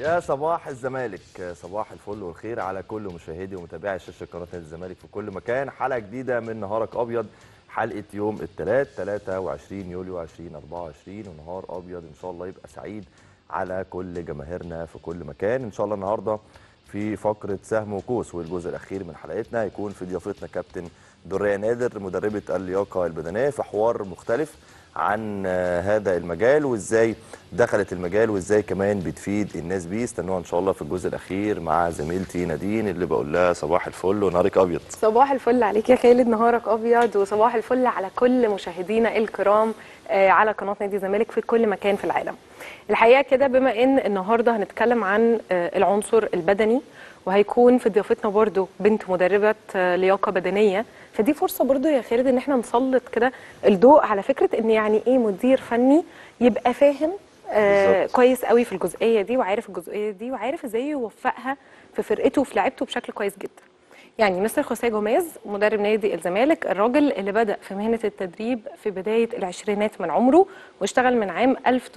يا صباح الزمالك صباح الفل والخير على كل مشاهدي ومتابعي شاشه قناه نادي الزمالك في كل مكان حلقه جديده من نهارك ابيض حلقه يوم الثلاث 23 يوليو 2024 ونهار ابيض ان شاء الله يبقى سعيد على كل جماهيرنا في كل مكان ان شاء الله النهارده في فقره سهم وكوس والجزء الاخير من حلقتنا هيكون في ضيافتنا كابتن دريه نادر مدربه اللياقه البدنيه في حوار مختلف عن هذا المجال وازاي دخلت المجال وازاي كمان بتفيد الناس بيه استنوها ان شاء الله في الجزء الاخير مع زميلتي نادين اللي بقول لها صباح الفل ونهارك ابيض صباح الفل عليك يا خالد نهارك ابيض وصباح الفل على كل مشاهدينا الكرام آه، على قناه نادي الزمالك في كل مكان في العالم الحقيقه كده بما ان النهارده هنتكلم عن آه، العنصر البدني وهيكون في ضيافتنا برضو بنت مدربه آه، لياقه بدنيه فدي فرصه برضو يا خالد ان احنا نسلط كده الضوء على فكره ان يعني ايه مدير فني يبقى فاهم آه بالظبط. كويس قوي في الجزئيه دي وعارف الجزئيه دي وعارف ازاي يوفقها في فرقته وفي لعيبته بشكل كويس جدا يعني مستر خوسيه جوميز مدرب نادي الزمالك الراجل اللي بدأ في مهنة التدريب في بداية العشرينات من عمره واشتغل من عام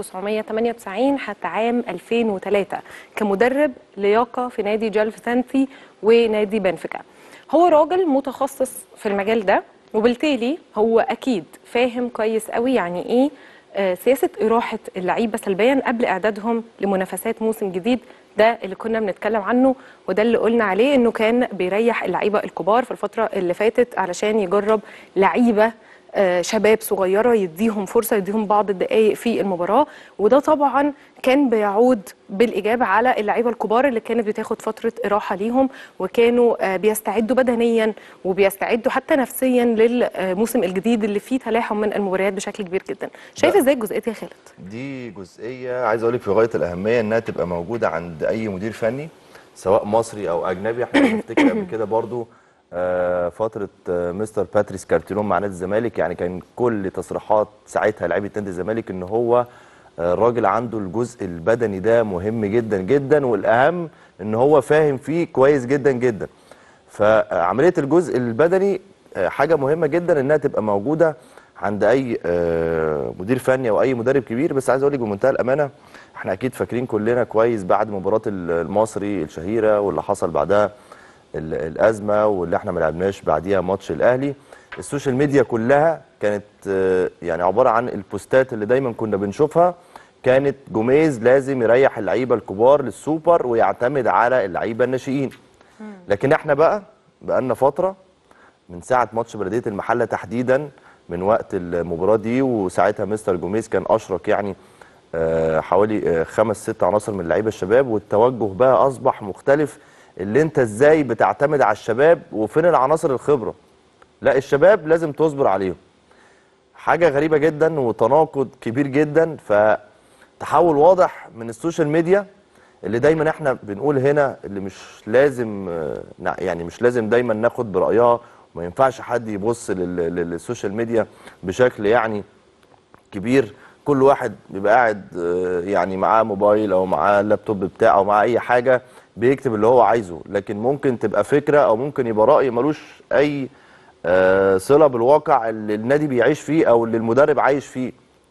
1998 حتى عام 2003 كمدرب لياقة في نادي جلف سانتي ونادي بنفيكا هو راجل متخصص في المجال ده وبالتالي هو أكيد فاهم كويس قوي يعني إيه آه، سياسة إراحة اللعيبة سلبيا قبل إعدادهم لمنافسات موسم جديد ده اللي كنا بنتكلم عنه وده اللي قلنا عليه انه كان بيريح اللعيبه الكبار في الفتره اللي فاتت علشان يجرب لعيبه آه، شباب صغيره يديهم فرصه يديهم بعض الدقائق في المباراه وده طبعا كان بيعود بالاجابه على اللعيبه الكبار اللي كانت بتاخد فتره اراحه ليهم وكانوا آه، بيستعدوا بدنيا وبيستعدوا حتى نفسيا للموسم الجديد اللي فيه تلاحم من المباريات بشكل كبير جدا شايف لا. ازاي الجزئيه دي يا خالد دي جزئيه عايز اقول لك في غايه الاهميه انها تبقى موجوده عند اي مدير فني سواء مصري او اجنبي احنا بنفتكر قبل كده برضو آه، فتره آه، مستر باتريس كارتيرون مع نادي الزمالك يعني كان كل تصريحات ساعتها لعيبه نادي الزمالك ان هو آه، الراجل عنده الجزء البدني ده مهم جدا جدا والاهم ان هو فاهم فيه كويس جدا جدا فعمليه الجزء البدني آه، حاجه مهمه جدا انها تبقى موجوده عند اي آه، مدير فني او اي مدرب كبير بس عايز اقول لك بمنتهى الامانه احنا اكيد فاكرين كلنا كويس بعد مباراه ال- المصري الشهيره واللي حصل بعدها ال- الازمه واللي احنا ما لعبناش بعديها ماتش الاهلي السوشيال ميديا كلها كانت آه، يعني عباره عن البوستات اللي دايما كنا بنشوفها كانت جوميز لازم يريح اللعيبه الكبار للسوبر ويعتمد على اللعيبه الناشئين لكن احنا بقى بقالنا فتره من ساعه ماتش بلديه المحله تحديدا من وقت المباراه دي وساعتها مستر جوميز كان اشرك يعني آه، حوالي آه، خمس ست عناصر من اللعيبه الشباب والتوجه بقى اصبح مختلف اللي انت ازاي بتعتمد على الشباب وفين العناصر الخبره لا الشباب لازم تصبر عليهم حاجه غريبه جدا وتناقض كبير جدا فتحول واضح من السوشيال ميديا اللي دايما احنا بنقول هنا اللي مش لازم آه، نع- يعني مش لازم دايما ناخد برايها وما ينفعش حد يبص لل- لل- للسوشيال ميديا بشكل يعني كبير كل واحد بيبقى قاعد آه، يعني معاه موبايل او معاه اللابتوب بتاعه او معاه اي حاجه بيكتب اللي هو عايزه لكن ممكن تبقى فكره او ممكن يبقى راي ملوش اي آه، صله بالواقع اللي النادي بيعيش فيه او اللي المدرب عايش فيه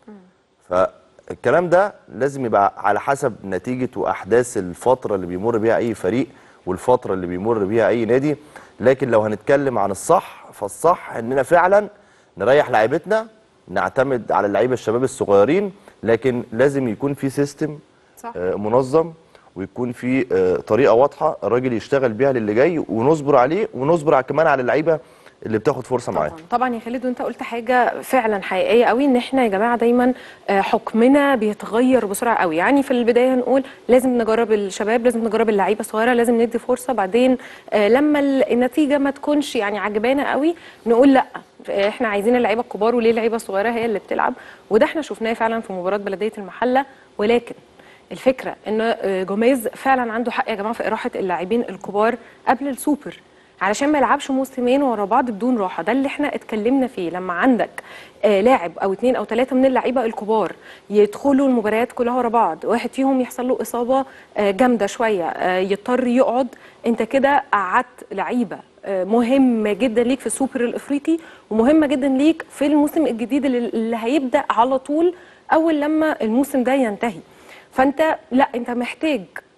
فالكلام ده لازم يبقى على حسب نتيجه واحداث الفتره اللي بيمر بيها اي فريق والفتره اللي بيمر بيها اي نادي لكن لو هنتكلم عن الصح فالصح اننا فعلا نريح لعيبتنا نعتمد على اللعيبه الشباب الصغيرين لكن لازم يكون في سيستم صح آه، منظم ويكون في آه، طريقه واضحه الراجل يشتغل بيها للي جاي ونصبر عليه ونصبر على- كمان على اللعيبه اللي بتاخد فرصه معاه طبعا طبعا يا خالد وانت قلت حاجه فعلا حقيقيه قوي ان احنا يا جماعه دايما آه، حكمنا بيتغير بسرعه قوي يعني في البدايه هنقول لازم نجرب الشباب لازم نجرب اللعيبه الصغيره لازم ندي فرصه بعدين آه، لما ال- النتيجه ما تكونش يعني عجبانا قوي نقول لا آه، احنا عايزين اللعيبه الكبار وليه اللعيبه الصغيره هي اللي بتلعب وده احنا شفناه فعلا في مباراه بلديه المحله ولكن الفكره ان آه، جوميز فعلا عنده حق يا جماعه في اراحه اللاعبين الكبار قبل السوبر علشان ما يلعبش موسمين ورا بعض بدون راحه ده اللي احنا اتكلمنا فيه لما عندك آه لاعب او اتنين او ثلاثه من اللعيبه الكبار يدخلوا المباريات كلها ورا بعض واحد فيهم يحصل له اصابه آه جامده شويه آه يضطر يقعد انت كده قعدت لعيبه آه مهمه جدا ليك في السوبر الافريقي ومهمه جدا ليك في الموسم الجديد اللي, اللي هيبدا على طول اول لما الموسم ده ينتهي فانت لا انت محتاج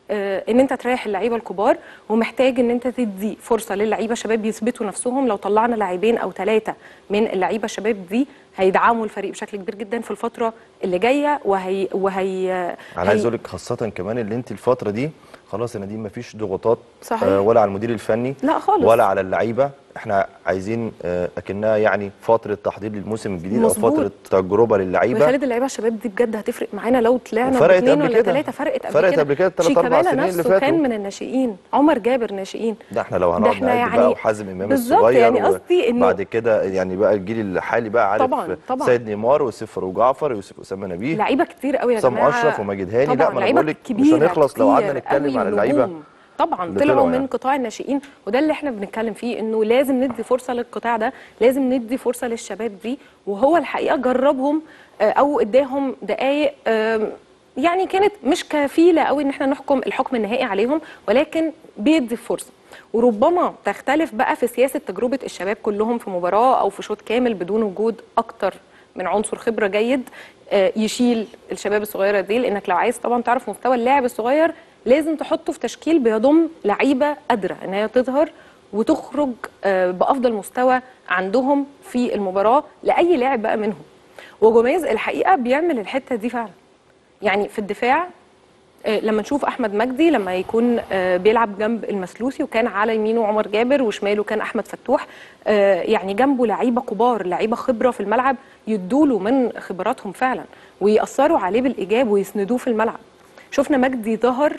آه، ان انت تريح اللعيبه الكبار ومحتاج ان انت تدي فرصه للعيبه شباب يثبتوا نفسهم لو طلعنا لاعبين او ثلاثه من اللعيبه الشباب دي هيدعموا الفريق بشكل كبير جدا في الفتره اللي جايه وهي وهي انا عايز اقول لك خاصه كمان اللي انت الفتره دي خلاص انا دي مفيش ضغوطات صحيح. آه، ولا على المدير الفني لا خالص. ولا على اللعيبه احنا عايزين آه، اكنها يعني فتره تحضير للموسم الجديد مظبوط. او فتره تجربه للعيبه وخالد اللعيبه الشباب دي بجد هتفرق معانا لو طلعنا وفرقت باثنين قبل ولا كده. ثلاثه فرقت قبل فرقت كده قبل كده تلات أربع شيكابالا سنين اللي نفسه فاتوا. كان من الناشئين عمر جابر ناشئين ده احنا لو ده هنقعد احنا نعد يعني بقى وحازم امام بالظبط، الصغير يعني قصدي إنه- بعد كده يعني بقى الجيل الحالي بقى عارف طبعاً، طبعاً. سيد نيمار ويوسف فاروق جعفر ويوسف اسامه نبيه لعيبه كتير قوي يا حسام جماعه اشرف وماجد هاني لا طبعا ما انا لعيبه بقول لك مش كبيره هنخلص لو قعدنا كتير نتكلم قوي على اللعيبه ونجوم. طبعا اللي طلعوا طلعوا من يعني. قطاع الناشئين وده اللي احنا بنتكلم فيه انه لازم ندي فرصه للقطاع ده لازم ندي فرصه للشباب دي وهو الحقيقه جربهم آه، او اداهم دقائق آم، يعني كانت مش كفيله قوي ان احنا نحكم الحكم النهائي عليهم ولكن بيدي فرصه وربما تختلف بقى في سياسه تجربه الشباب كلهم في مباراه او في شوط كامل بدون وجود اكتر من عنصر خبره جيد آه، يشيل الشباب الصغيره دي لانك لو عايز طبعا تعرف مستوى اللاعب الصغير لازم تحطه في تشكيل بيضم لعيبه قادره ان هي تظهر وتخرج آه، بافضل مستوى عندهم في المباراه لاي لاعب بقى منهم وجوميز الحقيقه بيعمل الحته دي فعلا يعني في الدفاع آه، لما نشوف احمد مجدي لما يكون آه، بيلعب جنب المسلوسي وكان على يمينه عمر جابر وشماله كان احمد فتوح آه، يعني جنبه لعيبه كبار لعيبه خبره في الملعب يدوله من خبراتهم فعلا ويأثروا عليه بالايجاب ويسندوه في الملعب شفنا مجدي ظهر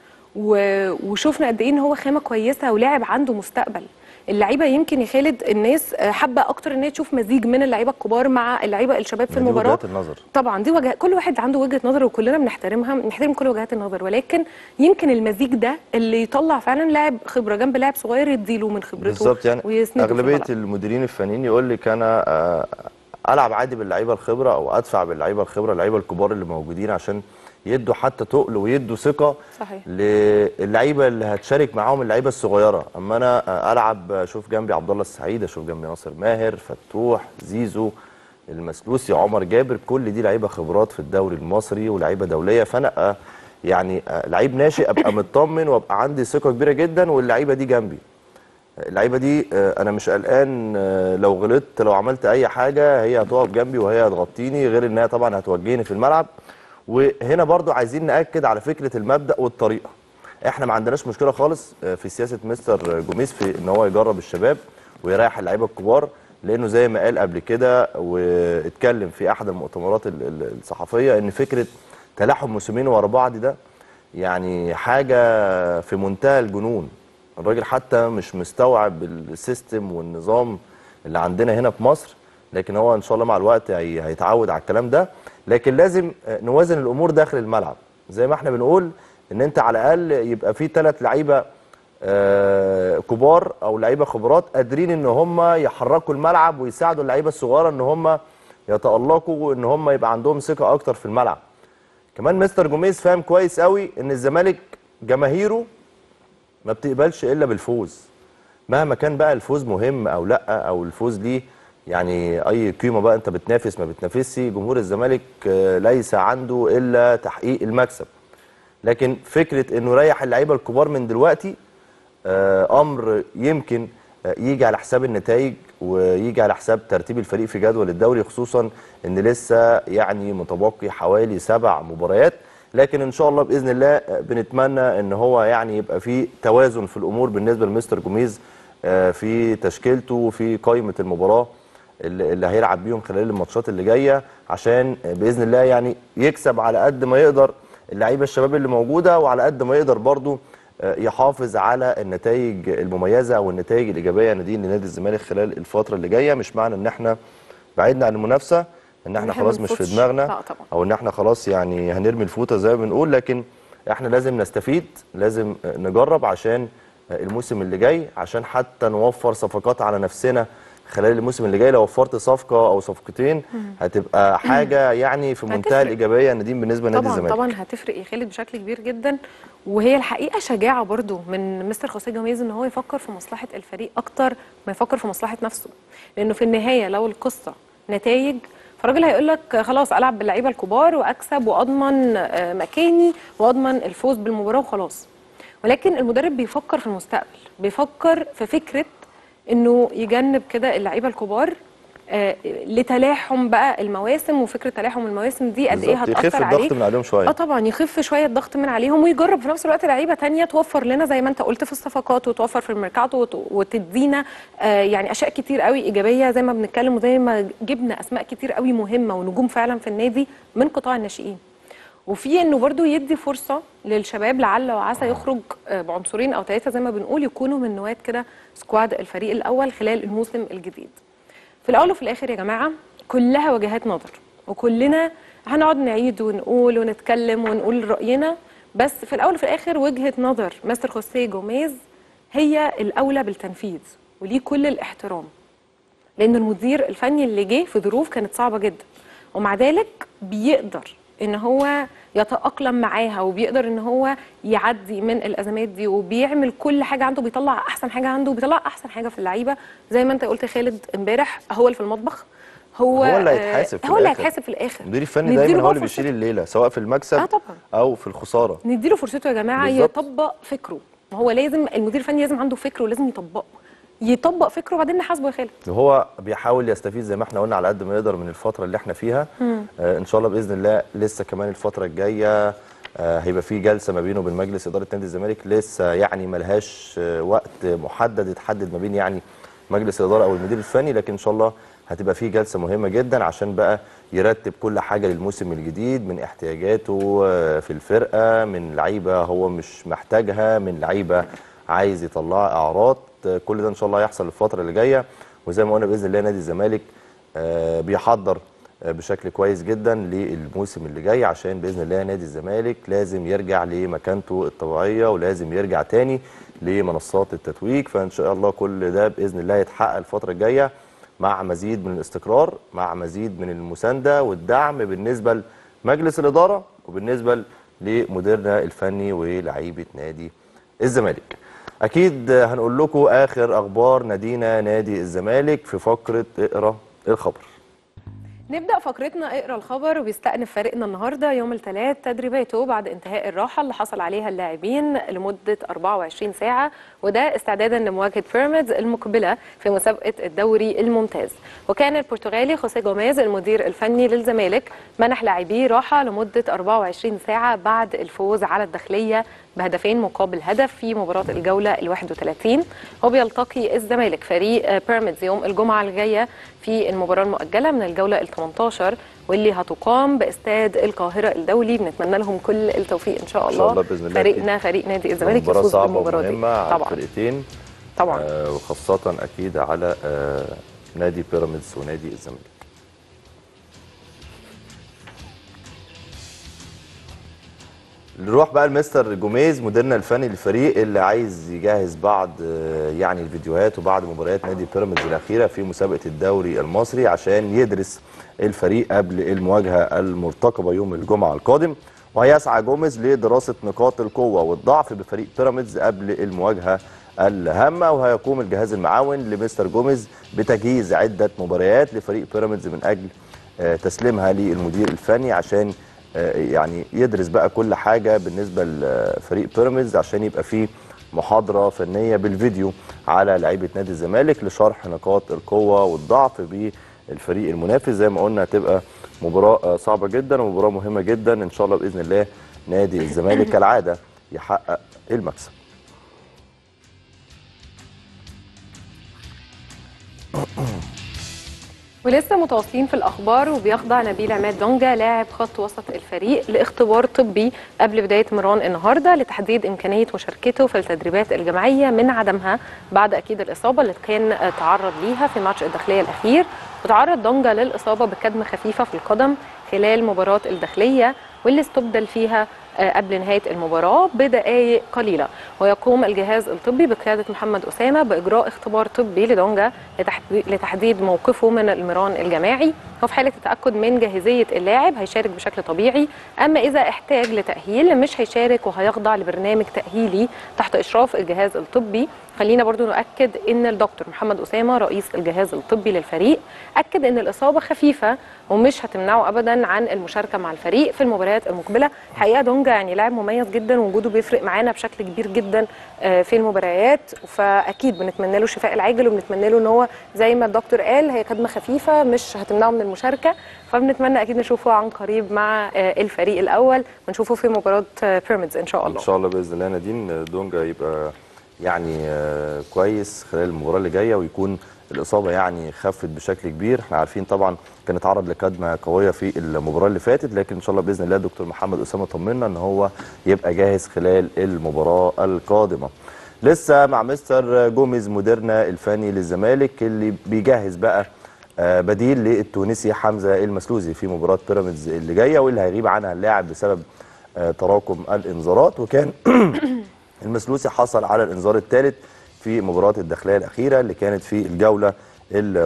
و- وشفنا قد ايه ان هو خامه كويسه ولاعب عنده مستقبل اللعيبه يمكن يا خالد الناس آه، حابه اكتر ان هي تشوف مزيج من اللعيبه الكبار مع اللعيبه الشباب في دي المباراه وجهات النظر طبعا دي وجه كل واحد عنده وجهه نظر وكلنا بنحترمها بنحترم كل وجهات النظر ولكن يمكن المزيج ده اللي يطلع فعلا لاعب خبره جنب لاعب صغير يديله من خبرته بالظبط يعني ويسنده في اغلبيه الملعب. المديرين الفنيين يقول لك انا آه، العب عادي باللعيبه الخبره او ادفع باللعيبه الخبره اللعيبه الكبار اللي موجودين عشان يدوا حتى تقل ويدوا ثقه صحيح. للعيبه اللي هتشارك معاهم اللعيبه الصغيره اما انا آه، العب اشوف جنبي عبد الله السعيد اشوف جنبي ناصر ماهر فتوح زيزو المسلوسي عمر جابر كل دي لعيبه خبرات في الدوري المصري ولعيبه دوليه فانا آه، يعني آه، لعيب ناشئ ابقى مطمن وابقى عندي ثقه كبيره جدا واللعيبه دي جنبي اللعيبه دي آه، انا مش قلقان آه، لو غلطت لو عملت اي حاجه هي هتقف جنبي وهي هتغطيني غير انها طبعا هتوجهني في الملعب وهنا برضو عايزين ناكد على فكره المبدا والطريقه احنا ما عندناش مشكله خالص آه، في سياسه مستر جوميز في ان هو يجرب الشباب ويريح اللعيبه الكبار لانه زي ما قال قبل كده واتكلم في احد المؤتمرات ال- ال- الصحفيه ان فكره تلاحم موسمين ورا بعض ده يعني حاجه في منتهى الجنون الراجل حتى مش مستوعب السيستم والنظام اللي عندنا هنا في مصر لكن هو ان شاء الله مع الوقت هي- هيتعود على الكلام ده لكن لازم آه، نوازن الامور داخل الملعب زي ما احنا بنقول ان انت على الاقل يبقى في ثلاث لعيبه آه، كبار او لعيبه خبرات قادرين ان هم يحركوا الملعب ويساعدوا اللعيبه الصغيره ان هم يتالقوا وان هم يبقى عندهم ثقه اكتر في الملعب كمان مستر جوميز فاهم كويس قوي ان الزمالك جماهيره ما بتقبلش الا بالفوز مهما كان بقى الفوز مهم او لا او الفوز ليه يعني اي قيمه بقى انت بتنافس ما بتنافسش جمهور الزمالك آه، ليس عنده الا تحقيق المكسب لكن فكره انه يريح اللعيبه الكبار من دلوقتي آه، امر يمكن آه، يجي على حساب النتائج ويجي على حساب ترتيب الفريق في جدول الدوري خصوصا ان لسه يعني متبقي حوالي سبع مباريات لكن ان شاء الله باذن الله آه، بنتمنى ان هو يعني يبقى في توازن في الامور بالنسبه لمستر جوميز آه، في تشكيلته وفي قائمه المباراه اللي اللي هيلعب بيهم خلال الماتشات اللي جايه عشان آه، باذن الله يعني يكسب على قد ما يقدر اللعيبه الشباب اللي موجوده وعلى قد ما يقدر برضه آه، يحافظ على النتائج المميزه او النتائج الايجابيه نادين لنادي الزمالك خلال الفتره اللي جايه مش معنى ان احنا بعدنا عن المنافسه ان احنا إحنا خلاص ما مش في نفوتش. دماغنا لا طبعا. او ان احنا خلاص يعني هنرمي الفوطه زي ما بنقول لكن احنا لازم نستفيد لازم آه، نجرب عشان آه، الموسم اللي جاي عشان حتى نوفر صفقات على نفسنا خلال الموسم اللي جاي لو وفرت صفقه او صفقتين هتبقى حاجه يعني في منتهى هتفرق. الايجابيه نادين بالنسبه لنادي طبعا الزمالك طبعا هتفرق يا خالد بشكل كبير جدا وهي الحقيقه شجاعه برضو من مستر خوسيه جوميز ان هو يفكر في مصلحه الفريق اكتر ما يفكر في مصلحه نفسه لانه في النهايه لو القصه نتائج فالراجل هيقول لك خلاص العب باللعيبه الكبار واكسب واضمن آه، مكاني واضمن الفوز بالمباراه وخلاص ولكن المدرب بيفكر في المستقبل بيفكر في فكره انه يجنب كده اللعيبه الكبار آه لتلاحم بقى المواسم وفكره تلاحم المواسم دي قد ايه بالظبط، يخف هتاثر عليه الضغط من عليهم شوية. اه طبعا يخف شويه الضغط من عليهم ويجرب في نفس الوقت لعيبه تانية توفر لنا زي ما انت قلت في الصفقات وتوفر في الميركاتو وت- وتدينا آه يعني اشياء كتير قوي ايجابيه زي ما بنتكلم وزي ما جبنا اسماء كتير قوي مهمه ونجوم فعلا في النادي من قطاع الناشئين وفي انه برضو يدي فرصه للشباب لعل وعسى يخرج آه، بعنصرين او ثلاثه زي ما بنقول يكونوا من نواه كده سكواد الفريق الاول خلال الموسم الجديد في الاول وفي الاخر يا جماعه كلها وجهات نظر وكلنا هنقعد نعيد ونقول ونتكلم ونقول راينا بس في الاول وفي الاخر وجهه نظر مستر خوسيه جوميز هي الاولى بالتنفيذ وليه كل الاحترام لان المدير الفني اللي جه في ظروف كانت صعبه جدا ومع ذلك بيقدر ان هو يتاقلم معاها وبيقدر ان هو يعدي من الازمات دي وبيعمل كل حاجه عنده بيطلع احسن حاجه عنده وبيطلع احسن حاجه في اللعيبه زي ما انت قلت يا خالد امبارح هو اللي في المطبخ هو هو اللي آه، هيتحاسب في هو اللي الآخر. هيتحاسب في الاخر المدير الفني نديله دايما هو بقى اللي بيشيل فرصته. الليله سواء في المكسب آه طبعا. او في الخساره نديله فرصته يا جماعه بالظبط. يطبق فكره ما هو لازم المدير الفني لازم عنده فكر ولازم يطبقه يطبق فكره وبعدين نحاسبه يا خالد وهو بيحاول يستفيد زي ما احنا قلنا على قد ما يقدر من الفتره اللي احنا فيها آه ان شاء الله باذن الله لسه كمان الفتره الجايه آه هيبقى في جلسه ما بينه وبين مجلس اداره نادي الزمالك لسه يعني ملهاش آه وقت محدد يتحدد ما بين يعني مجلس الاداره او المدير الفني لكن ان شاء الله هتبقى في جلسه مهمه جدا عشان بقى يرتب كل حاجه للموسم الجديد من احتياجاته آه، في الفرقه من لعيبه هو مش محتاجها من لعيبه عايز يطلعها اعراض آه، كل ده ان شاء الله هيحصل الفتره اللي جايه وزي ما قلنا باذن الله نادي الزمالك آه، بيحضر آه، بشكل كويس جدا للموسم اللي جاي عشان باذن الله نادي الزمالك لازم يرجع لمكانته الطبيعيه ولازم يرجع تاني لمنصات التتويج فان شاء الله كل ده باذن الله يتحقق الفتره الجايه مع مزيد من الاستقرار مع مزيد من المسانده والدعم بالنسبه لمجلس الاداره وبالنسبه لمديرنا الفني ولاعيبه نادي الزمالك اكيد هنقول لكم اخر اخبار نادينا نادي الزمالك في فقره اقرا الخبر نبدأ فقرتنا اقرا الخبر وبيستأنف فريقنا النهارده يوم الثلاث تدريباته بعد انتهاء الراحة اللي حصل عليها اللاعبين لمدة 24 ساعة وده استعدادا لمواجهة بيراميدز المقبلة في مسابقة الدوري الممتاز وكان البرتغالي خوسيه جوميز المدير الفني للزمالك منح لاعبيه راحة لمدة 24 ساعة بعد الفوز على الداخلية بهدفين مقابل هدف في مباراة الجولة ال 31 وبيلتقي الزمالك فريق آه، بيراميدز يوم الجمعة الجاية في المباراة المؤجلة من الجولة ال 18 واللي هتقام باستاد القاهرة الدولي بنتمنى لهم كل التوفيق إن شاء إن الله, شاء الله بإذن الله فريقنا فريق نادي الزمالك مباراه يفوز صعبه بالمباراة دي ومهمه على طبعا الفرقتين طبعا آه وخاصه اكيد على آه نادي بيراميدز ونادي الزمالك نروح بقى لمستر جوميز مديرنا الفني للفريق اللي عايز يجهز بعض آه، يعني الفيديوهات وبعض مباريات نادي بيراميدز الاخيره في مسابقه الدوري المصري عشان يدرس الفريق قبل المواجهه المرتقبه يوم الجمعه القادم وهيسعى جوميز لدراسه نقاط القوه والضعف بفريق بيراميدز قبل المواجهه الهامه وهيقوم الجهاز المعاون لمستر جوميز بتجهيز عده مباريات لفريق بيراميدز من اجل آه، تسليمها للمدير الفني عشان آه، يعني يدرس بقى كل حاجه بالنسبه لفريق بيراميدز عشان يبقى فيه محاضره فنيه بالفيديو على لعيبه نادي الزمالك لشرح نقاط القوه والضعف بالفريق المنافس زي ما قلنا هتبقى مباراه آه، صعبه جدا ومباراه مهمه جدا ان شاء الله باذن الله نادي الزمالك كالعاده يحقق المكسب ولسه متواصلين في الاخبار وبيخضع نبيل عماد دونجا لاعب خط وسط الفريق لاختبار طبي قبل بدايه مران النهارده لتحديد امكانيه مشاركته في التدريبات الجماعيه من عدمها بعد اكيد الاصابه اللي كان تعرض ليها في ماتش الداخليه الاخير وتعرض دونجا للاصابه بكدمه خفيفه في القدم خلال مباراه الداخليه واللي استبدل فيها آه، قبل نهايه المباراه بدقائق قليله ويقوم الجهاز الطبي بقياده محمد اسامه باجراء اختبار طبي لدونجا لتحدي- لتحديد موقفه من المران الجماعي وفي حاله التاكد من جاهزيه اللاعب هيشارك بشكل طبيعي اما اذا احتاج لتاهيل مش هيشارك وهيخضع لبرنامج تاهيلي تحت اشراف الجهاز الطبي خلينا برضو نؤكد ان الدكتور محمد اسامه رئيس الجهاز الطبي للفريق اكد ان الاصابه خفيفه ومش هتمنعه ابدا عن المشاركه مع الفريق في المباريات المقبله الحقيقه دونجا يعني لاعب مميز جدا ووجوده بيفرق معانا بشكل كبير جدا آه، في المباريات فاكيد بنتمنى له الشفاء العاجل وبنتمنى له ان هو زي ما الدكتور قال هي كدمه خفيفه مش هتمنعه من المشاركه فبنتمنى اكيد نشوفه عن قريب مع آه، الفريق الاول ونشوفه في مباراه آه، بيراميدز ان شاء الله ان شاء الله باذن الله نادين دونجا يبقى يعني آه، كويس خلال المباراه اللي جايه ويكون الاصابه يعني خفت بشكل كبير احنا عارفين طبعا كان اتعرض لكدمه قويه في المباراه اللي فاتت لكن ان شاء الله باذن الله دكتور محمد اسامه طمنا ان هو يبقى جاهز خلال المباراه القادمه لسه مع مستر جوميز مديرنا الفني للزمالك اللي بيجهز بقى آه، بديل للتونسي حمزه المسلوزي في مباراه بيراميدز اللي جايه واللي هيغيب عنها اللاعب بسبب آه، تراكم الانذارات وكان المسلوسي حصل على الانذار الثالث في مباراة الداخلية الأخيرة اللي كانت في الجولة ال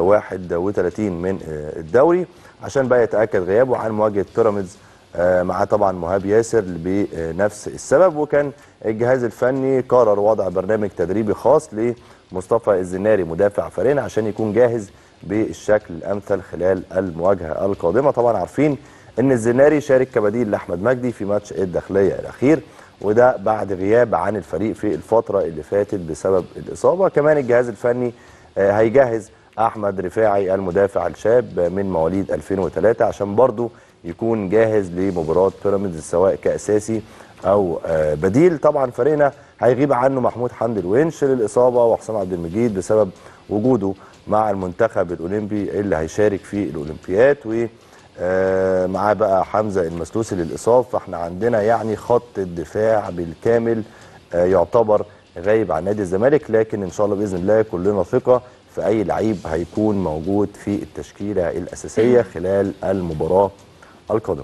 31 من آه، الدوري عشان بقى يتأكد غيابه عن مواجهة بيراميدز آه، مع طبعا مهاب ياسر بنفس السبب وكان الجهاز الفني قرر وضع برنامج تدريبي خاص لمصطفى الزناري مدافع فريق عشان يكون جاهز بالشكل الأمثل خلال المواجهة القادمة طبعا عارفين ان الزناري شارك كبديل لاحمد مجدي في ماتش الداخليه الاخير وده بعد غياب عن الفريق في الفتره اللي فاتت بسبب الاصابه كمان الجهاز الفني آه، هيجهز احمد رفاعي المدافع الشاب من مواليد 2003 عشان برضه يكون جاهز لمباراه بيراميدز سواء كاساسي او آه، بديل طبعا فريقنا هيغيب عنه محمود حمدي الونش للاصابه وحسام عبد المجيد بسبب وجوده مع المنتخب الاولمبي اللي هيشارك في الاولمبياد و آه، معاه بقى حمزه المسلوسي للاصابه فاحنا عندنا يعني خط الدفاع بالكامل آه، يعتبر غايب عن نادي الزمالك لكن ان شاء الله باذن الله كلنا ثقه في اي لعيب هيكون موجود في التشكيله الاساسيه خلال المباراه القادمه.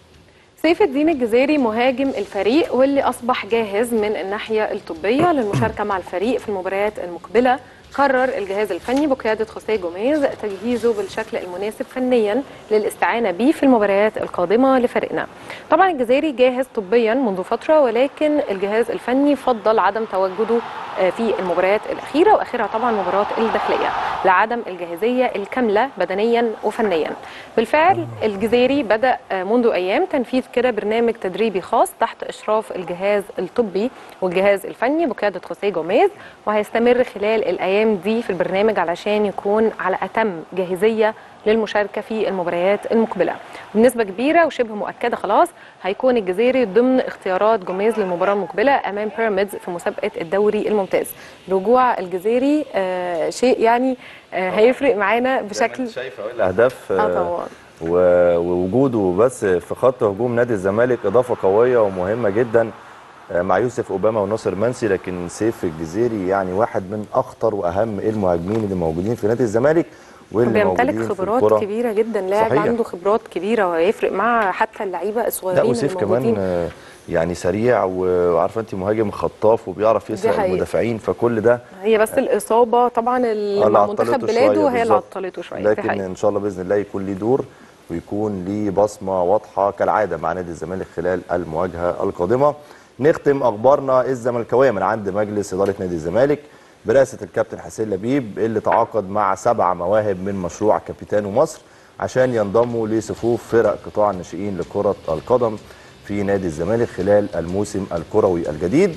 سيف الدين الجزيري مهاجم الفريق واللي أصبح جاهز من الناحية الطبية للمشاركة مع الفريق في المباريات المقبلة قرر الجهاز الفني بقيادة خوسيه جوميز تجهيزه بالشكل المناسب فنيا للاستعانة به في المباريات القادمة لفريقنا طبعا الجزيري جاهز طبيا منذ فترة ولكن الجهاز الفني فضل عدم تواجده آه، في المباريات الأخيرة وآخرها طبعا مباراة الداخلية لعدم الجاهزية الكاملة بدنيا وفنيا بالفعل الجزيري بدأ آه، منذ أيام تنفيذ كده برنامج تدريبي خاص تحت إشراف الجهاز الطبي والجهاز الفني بقيادة خوسيه جوميز وهيستمر خلال الأيام دي في البرنامج علشان يكون على أتم جاهزية للمشاركة في المباريات المقبلة بنسبة كبيرة وشبه مؤكدة خلاص هيكون الجزيري ضمن اختيارات جوميز للمباراة المقبلة أمام بيراميدز في مسابقة الدوري الممتاز رجوع الجزيري آه شيء يعني آه هيفرق معانا بشكل شايفه الاهداف اه طبعا و- ووجوده بس في خط هجوم نادي الزمالك اضافه قويه ومهمه جدا آه، مع يوسف اوباما وناصر منسي لكن سيف الجزيري يعني واحد من اخطر واهم المهاجمين اللي موجودين في نادي الزمالك واللي بيمتلك موجودين في خبرات الكرة. كبيره جدا لاعب صحيح. عنده خبرات كبيره وهيفرق مع حتى اللعيبه لا الصغيرين وسيف اللي موجودين كمان آه، يعني سريع و- وعارفه انت مهاجم خطاف وبيعرف يسرق حقيقة. المدافعين فكل ده هي بس الاصابه طبعا اللي اللي مع عطلته منتخب شوية بلاده هي اللي بالظبط. عطلته شويه دي لكن حقيقة. ان شاء الله باذن الله يكون ليه دور ويكون ليه بصمه واضحه كالعاده مع نادي الزمالك خلال المواجهه القادمه نختم اخبارنا الزملكاويه من عند مجلس اداره نادي الزمالك برئاسه الكابتن حسين لبيب اللي تعاقد مع سبع مواهب من مشروع كابيتانو مصر عشان ينضموا لصفوف فرق قطاع الناشئين لكره القدم في نادي الزمالك خلال الموسم الكروي الجديد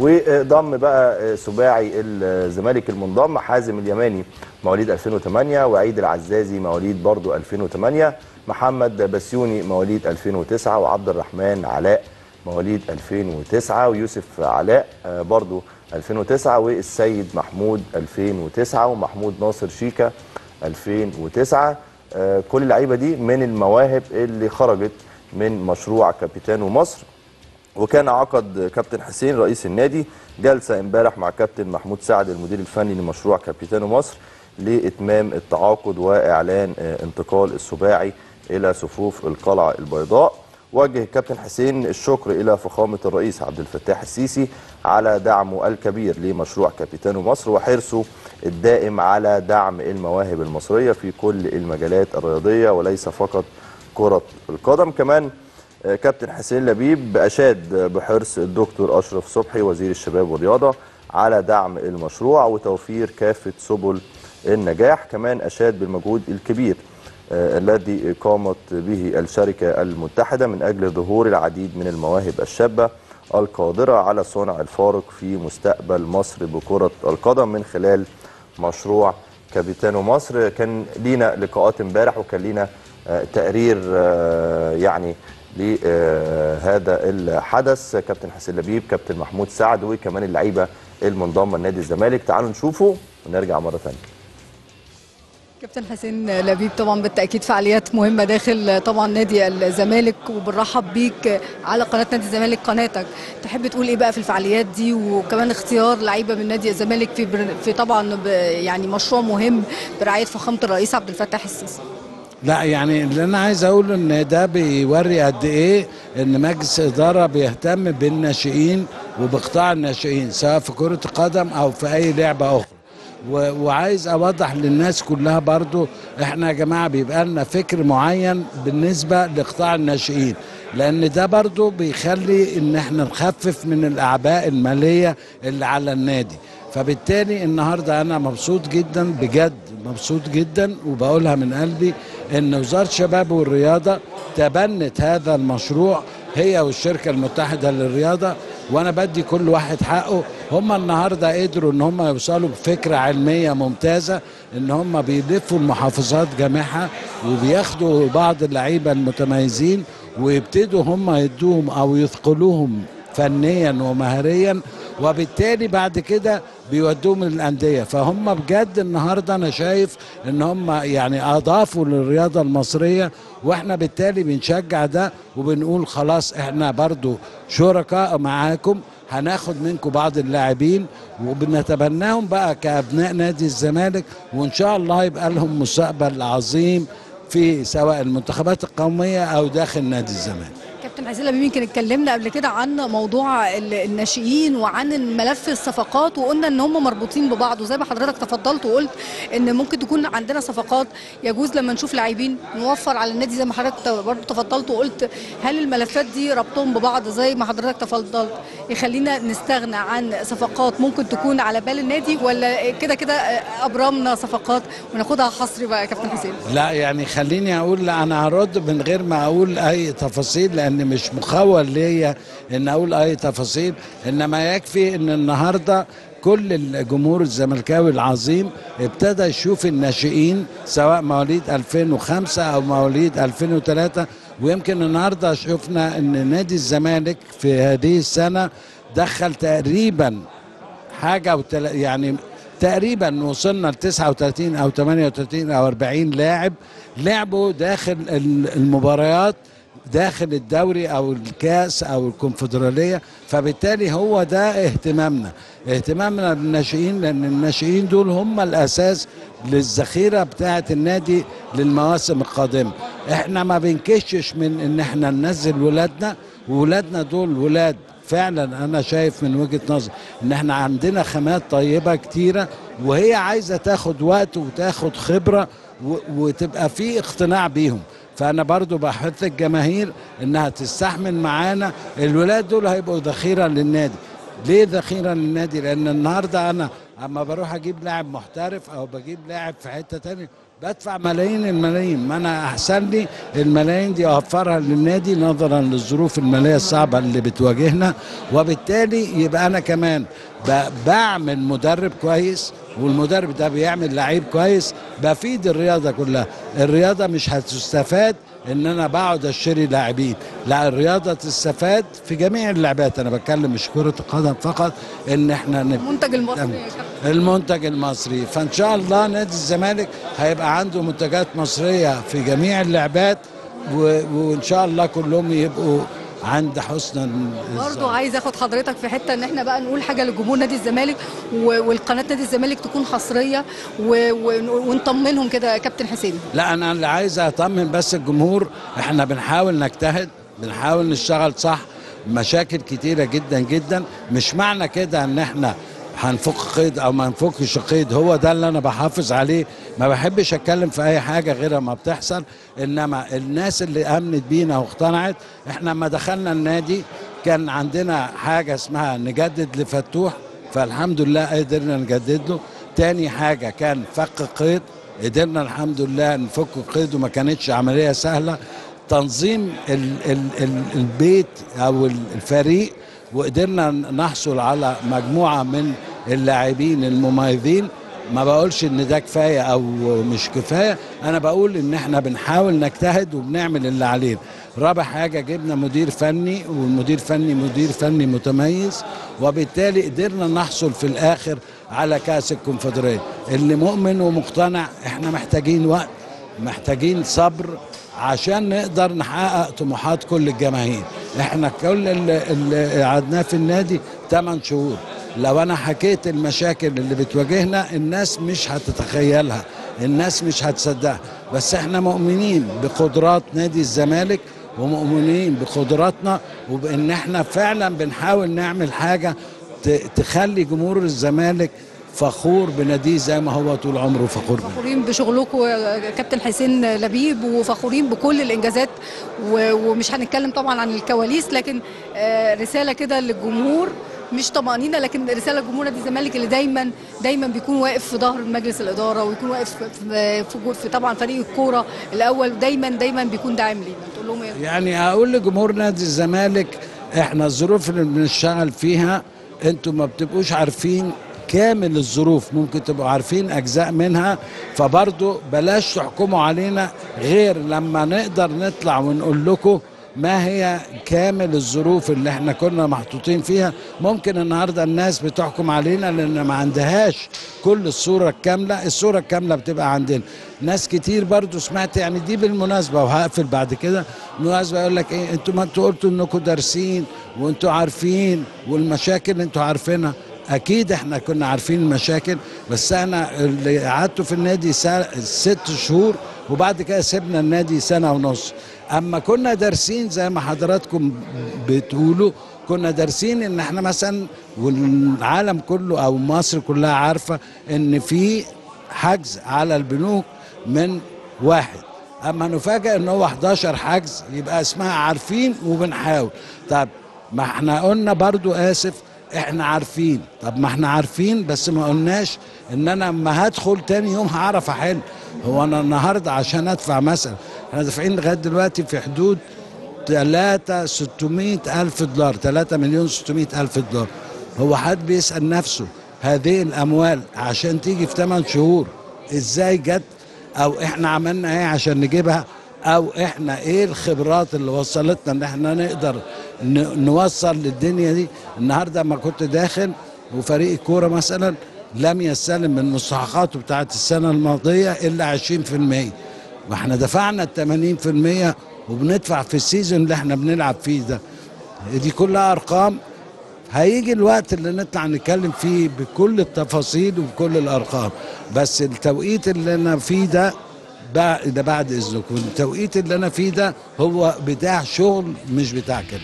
وضم بقى سباعي الزمالك المنضم حازم اليماني مواليد 2008 وعيد العزازي مواليد برضو 2008 محمد بسيوني مواليد 2009 وعبد الرحمن علاء مواليد 2009 ويوسف علاء آه، برضو 2009 والسيد محمود 2009 ومحمود ناصر شيكا 2009 آه، كل اللعيبه دي من المواهب اللي خرجت من مشروع كابيتانو مصر وكان عقد كابتن حسين رئيس النادي جلسه امبارح مع كابتن محمود سعد المدير الفني لمشروع كابيتانو مصر لاتمام التعاقد واعلان آه، انتقال السباعي الى صفوف القلعه البيضاء وجه كابتن حسين الشكر الى فخامه الرئيس عبد الفتاح السيسي على دعمه الكبير لمشروع كابيتانو مصر وحرصه الدائم على دعم المواهب المصريه في كل المجالات الرياضيه وليس فقط كره القدم كمان آه، كابتن حسين لبيب اشاد بحرص الدكتور اشرف صبحي وزير الشباب والرياضه على دعم المشروع وتوفير كافة سبل النجاح كمان أشاد بالمجهود الكبير آه، الذي قامت به الشركة المتحدة من أجل ظهور العديد من المواهب الشابة القادرة على صنع الفارق في مستقبل مصر بكرة القدم من خلال مشروع كابيتانو مصر كان لينا لقاءات امبارح وكان لينا آه، تقرير آه، يعني لهذا الحدث كابتن حسين لبيب كابتن محمود سعد وكمان اللعيبه المنضمه لنادي الزمالك تعالوا نشوفه ونرجع مره ثانيه كابتن حسين لبيب طبعا بالتاكيد فعاليات مهمه داخل طبعا نادي الزمالك وبنرحب بيك على قناه نادي الزمالك قناتك تحب تقول ايه بقى في الفعاليات دي وكمان اختيار لعيبه من نادي الزمالك في بر... في طبعا ب... يعني مشروع مهم برعايه فخامه الرئيس عبد الفتاح السيسي لا يعني اللي انا عايز اقوله ان ده بيوري قد ايه ان مجلس اداره بيهتم بالناشئين وبقطاع الناشئين سواء في كره القدم او في اي لعبه اخرى و- وعايز اوضح للناس كلها برضو احنا يا جماعه بيبقى لنا فكر معين بالنسبه لقطاع الناشئين لان ده برضو بيخلي ان احنا نخفف من الاعباء الماليه اللي على النادي فبالتالي النهارده انا مبسوط جدا بجد مبسوط جدا وبقولها من قلبي ان وزاره الشباب والرياضه تبنت هذا المشروع هي والشركه المتحده للرياضه وانا بدي كل واحد حقه هم النهارده قدروا ان هم يوصلوا بفكره علميه ممتازه ان هم بيلفوا المحافظات جامعها وبياخدوا بعض اللعيبه المتميزين ويبتدوا هم يدوهم او يثقلوهم فنيا ومهريا وبالتالي بعد كده بيودوهم للانديه فهم بجد النهارده انا شايف ان هم يعني اضافوا للرياضه المصريه واحنا بالتالي بنشجع ده وبنقول خلاص احنا برضو شركاء معاكم هناخد منكم بعض اللاعبين وبنتبناهم بقى كابناء نادي الزمالك وان شاء الله يبقى لهم مستقبل عظيم في سواء المنتخبات القوميه او داخل نادي الزمالك كابتن حسين لبيب يمكن اتكلمنا قبل كده عن موضوع ال- الناشئين وعن ملف الصفقات وقلنا ان هم مربوطين ببعض وزي ما حضرتك تفضلت وقلت ان ممكن تكون عندنا صفقات يجوز لما نشوف لاعبين نوفر على النادي زي ما حضرتك برضه تفضلت وقلت هل الملفات دي ربطهم ببعض زي ما حضرتك تفضلت يخلينا نستغنى عن صفقات ممكن تكون على بال النادي ولا كده كده ابرمنا صفقات وناخدها حصري بقى يا كابتن حسين لا يعني خليني اقول لا انا هرد من غير ما اقول اي تفاصيل لان مش مخول ليا ان اقول اي تفاصيل انما يكفي ان النهارده كل الجمهور الزملكاوي العظيم ابتدى يشوف الناشئين سواء مواليد 2005 او مواليد 2003 ويمكن النهارده شفنا ان نادي الزمالك في هذه السنه دخل تقريبا حاجه وتل... يعني تقريبا وصلنا ل 39 او 38 او 40 لاعب لعبوا داخل ال- المباريات داخل الدوري او الكاس او الكونفدراليه فبالتالي هو ده اهتمامنا اهتمامنا بالناشئين لان الناشئين دول هم الاساس للذخيره بتاعه النادي للمواسم القادمه احنا ما بنكشش من ان احنا ننزل ولادنا وولادنا دول ولاد فعلا انا شايف من وجهه نظري ان احنا عندنا خامات طيبه كتيره وهي عايزه تاخد وقت وتاخد خبره و- وتبقى في اقتناع بيهم فانا برضو بحث الجماهير انها تستحمل معانا الولاد دول هيبقوا ذخيره للنادي ليه ذخيره للنادي لان النهارده انا اما بروح اجيب لاعب محترف او بجيب لاعب في حته تانية بدفع ملايين الملايين ما انا احسن لي الملايين دي اوفرها للنادي نظرا للظروف الماليه الصعبه اللي بتواجهنا وبالتالي يبقى انا كمان ب- بعمل مدرب كويس والمدرب ده بيعمل لعيب كويس بفيد الرياضه كلها الرياضه مش هتستفاد ان انا بقعد اشتري لاعبين لا الرياضه تستفاد في جميع اللعبات انا بتكلم مش كره القدم فقط ان احنا نب- المنتج المصري يا كابتن المنتج المصري فان شاء الله نادي الزمالك هيبقى عنده منتجات مصريه في جميع اللعبات و... وان شاء الله كلهم يبقوا عند حسن برضه الظن عايز اخد حضرتك في حته ان احنا بقى نقول حاجه لجمهور نادي الزمالك و- والقناه نادي الزمالك تكون حصريه و- و- ونطمنهم كده يا كابتن حسين لا انا اللي عايز اطمن بس الجمهور احنا بنحاول نجتهد بنحاول نشتغل صح مشاكل كتيره جدا جدا مش معنى كده ان احنا هنفك قيد او ما نفكش قيد هو ده اللي انا بحافظ عليه ما بحبش اتكلم في اي حاجه غير ما بتحصل انما الناس اللي امنت بينا واقتنعت احنا لما دخلنا النادي كان عندنا حاجه اسمها نجدد لفتوح فالحمد لله قدرنا نجدد له تاني حاجه كان فك قيد قدرنا الحمد لله نفك القيد وما كانتش عمليه سهله تنظيم ال ال ال البيت او الفريق وقدرنا نحصل على مجموعه من اللاعبين المميزين ما بقولش ان ده كفايه او مش كفايه انا بقول ان احنا بنحاول نجتهد وبنعمل اللي علينا رابع حاجه جبنا مدير فني والمدير فني مدير فني متميز وبالتالي قدرنا نحصل في الاخر على كاس الكونفدراليه اللي مؤمن ومقتنع احنا محتاجين وقت محتاجين صبر عشان نقدر نحقق طموحات كل الجماهير احنا كل اللي, اللي قعدناه في النادي 8 شهور لو انا حكيت المشاكل اللي بتواجهنا الناس مش هتتخيلها الناس مش هتصدقها بس احنا مؤمنين بقدرات نادي الزمالك ومؤمنين بقدراتنا وبان احنا فعلا بنحاول نعمل حاجه ت- تخلي جمهور الزمالك فخور بناديه زي ما هو طول عمره فخور بيه فخورين بشغلكم يا كابتن حسين لبيب وفخورين بكل الانجازات و- ومش هنتكلم طبعا عن الكواليس لكن آه، رساله كده للجمهور مش طمأنينة لكن رسالة لجمهور نادي الزمالك اللي دايما دايما بيكون واقف في ظهر مجلس الإدارة ويكون واقف في, في, في, في طبعا فريق الكورة الأول دايما دايما بيكون داعم لينا تقول لهم ايه؟ يعني اقول لجمهور نادي الزمالك احنا الظروف اللي بنشتغل فيها انتوا ما بتبقوش عارفين كامل الظروف ممكن تبقوا عارفين اجزاء منها فبرضو بلاش تحكموا علينا غير لما نقدر نطلع ونقول لكم ما هي كامل الظروف اللي احنا كنا محطوطين فيها ممكن النهارده الناس بتحكم علينا لان ما عندهاش كل الصوره الكامله الصوره الكامله بتبقى عندنا ناس كتير برضو سمعت يعني دي بالمناسبه وهقفل بعد كده بالمناسبه يقول لك ايه انتوا ما انتوا قلتوا انكم دارسين وانتوا عارفين والمشاكل انتوا عارفينها اكيد احنا كنا عارفين المشاكل بس انا اللي قعدته في النادي سا- ست شهور وبعد كده سيبنا النادي سنه ونص اما كنا دارسين زي ما حضراتكم بتقولوا كنا دارسين ان احنا مثلا والعالم كله او مصر كلها عارفه ان في حجز على البنوك من واحد اما نفاجئ ان هو 11 حجز يبقى اسمها عارفين وبنحاول طب ما احنا قلنا برضو اسف احنا عارفين طب ما احنا عارفين بس ما قلناش ان انا اما هدخل تاني يوم هعرف احل هو انا النهارده عشان ادفع مثلا احنا دافعين لغايه دلوقتي في حدود 3 600 الف دولار 3 مليون 600 الف دولار هو حد بيسال نفسه هذه الاموال عشان تيجي في 8 شهور ازاي جت او احنا عملنا ايه عشان نجيبها او احنا ايه الخبرات اللي وصلتنا ان احنا نقدر ن- نوصل للدنيا دي النهارده ما كنت داخل وفريق الكوره مثلا لم يستلم من مستحقاته بتاعت السنه الماضيه الا 20% ما احنا دفعنا ال 80% وبندفع في السيزون اللي احنا بنلعب فيه ده دي كلها ارقام هيجي الوقت اللي نطلع نتكلم فيه بكل التفاصيل وبكل الارقام بس التوقيت اللي انا فيه ده بعد ده بعد اذنكم التوقيت اللي انا فيه ده هو بتاع شغل مش بتاع كده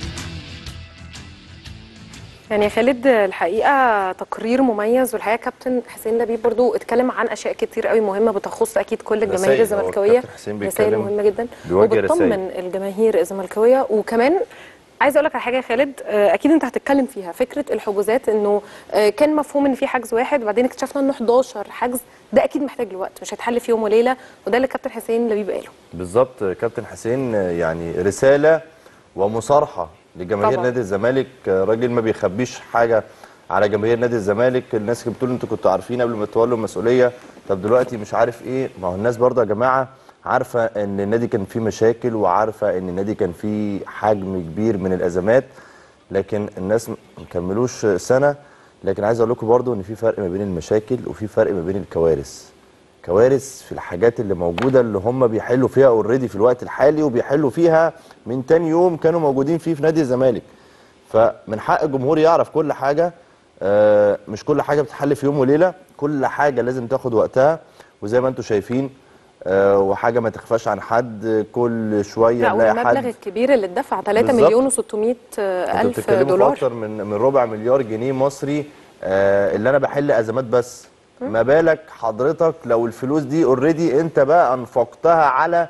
يعني يا خالد الحقيقه تقرير مميز والحقيقه كابتن حسين لبيب برضو اتكلم عن اشياء كتير قوي مهمه بتخص اكيد كل الجماهير رسائل. هو الزملكاويه الكابتن حسين رسائل بيتكلم مهمه جدا بيوجه وبتطمن رسائل. الجماهير الزملكاويه وكمان عايزه اقول لك على حاجه يا خالد آه، اكيد انت هتتكلم فيها فكره الحجوزات انه آه، كان مفهوم ان في حجز واحد وبعدين اكتشفنا انه 11 حجز ده اكيد محتاج لوقت مش هيتحل في يوم وليله وده اللي كابتن حسين لبيب قاله بالظبط كابتن حسين يعني رساله ومصارحه لجماهير طبعاً. نادي الزمالك راجل ما بيخبيش حاجه على جماهير نادي الزمالك الناس اللي بتقول انتوا كنتوا عارفين قبل ما تولوا المسؤوليه طب دلوقتي مش عارف ايه ما هو الناس برضه يا جماعه عارفه ان النادي كان فيه مشاكل وعارفه ان النادي كان فيه حجم كبير من الازمات لكن الناس ما كملوش سنه لكن عايز اقول لكم برضه ان في فرق ما بين المشاكل وفي فرق ما بين الكوارث كوارث في الحاجات اللي موجوده اللي هم بيحلوا فيها اوريدي في الوقت الحالي وبيحلوا فيها من تاني يوم كانوا موجودين فيه في نادي الزمالك فمن حق الجمهور يعرف كل حاجه آه، مش كل حاجه بتتحل في يوم وليله كل حاجه لازم تاخد وقتها وزي ما انتم شايفين آه، وحاجه ما تخفاش عن حد كل شويه لا نلاقي والمبلغ حد الكبير اللي اتدفع 3 بالظبط. مليون و600 انتوا الف بتتكلموا في دولار اكتر من من ربع مليار جنيه مصري آه اللي انا بحل ازمات بس ما بالك حضرتك لو الفلوس دي اوريدي انت بقى انفقتها على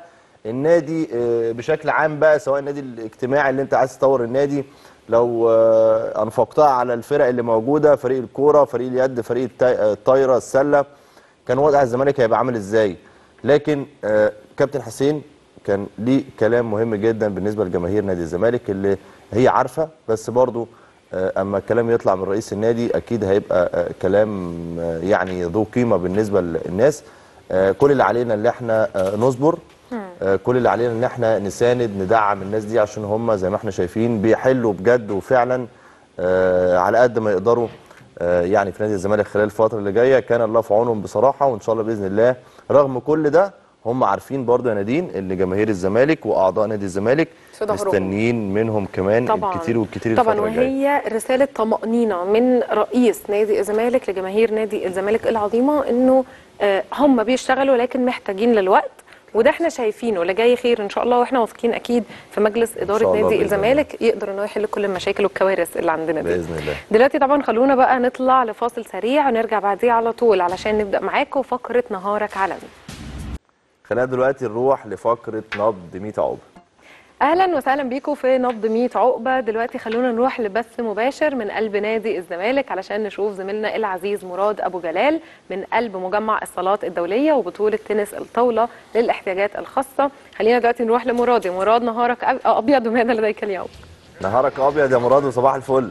النادي آه، بشكل عام بقى سواء النادي الاجتماعي اللي انت عايز تطور النادي لو آه، انفقتها على الفرق اللي موجوده فريق الكوره فريق اليد فريق التا- آه، الطايره السله كان وضع الزمالك هيبقى عامل ازاي لكن آه، كابتن حسين كان ليه كلام مهم جدا بالنسبه لجماهير نادي الزمالك اللي هي عارفه بس برضو آه، اما الكلام يطلع من رئيس النادي اكيد هيبقى آه، كلام آه، يعني ذو قيمه بالنسبه للناس آه، كل اللي علينا اللي احنا آه، نصبر آه، كل اللي علينا ان احنا نساند ندعم الناس دي عشان هم زي ما احنا شايفين بيحلوا بجد وفعلا آه، على قد ما يقدروا آه، يعني في نادي الزمالك خلال الفتره اللي جايه كان الله في عونهم بصراحه وان شاء الله باذن الله رغم كل ده هم عارفين برضو يا نادين ان جماهير الزمالك واعضاء نادي الزمالك في ظهرهم. مستنيين منهم كمان طبعا الكتير والكتير طبعا الفتره الجايه وهي رساله طمانينه من رئيس نادي الزمالك لجماهير نادي الزمالك العظيمه انه آه، هم بيشتغلوا لكن محتاجين للوقت وده احنا شايفينه اللي جاي خير ان شاء الله واحنا واثقين اكيد في مجلس اداره الله نادي بإذن الزمالك يقدر انه يحل كل المشاكل والكوارث اللي عندنا دي باذن الله دلوقتي طبعا خلونا بقى نطلع لفاصل سريع ونرجع بعديه على طول علشان نبدا معاكم فقره نهارك عالمي خلينا دلوقتي نروح لفقره نبض 100 عقبه اهلا وسهلا بيكم في نبض 100 عقبه دلوقتي خلونا نروح لبث مباشر من قلب نادي الزمالك علشان نشوف زميلنا العزيز مراد ابو جلال من قلب مجمع الصالات الدوليه وبطوله تنس الطاوله للاحتياجات الخاصه خلينا دلوقتي نروح لمراد يا مراد نهارك أب- ابيض وماذا لديك اليوم نهارك ابيض يا مراد وصباح الفل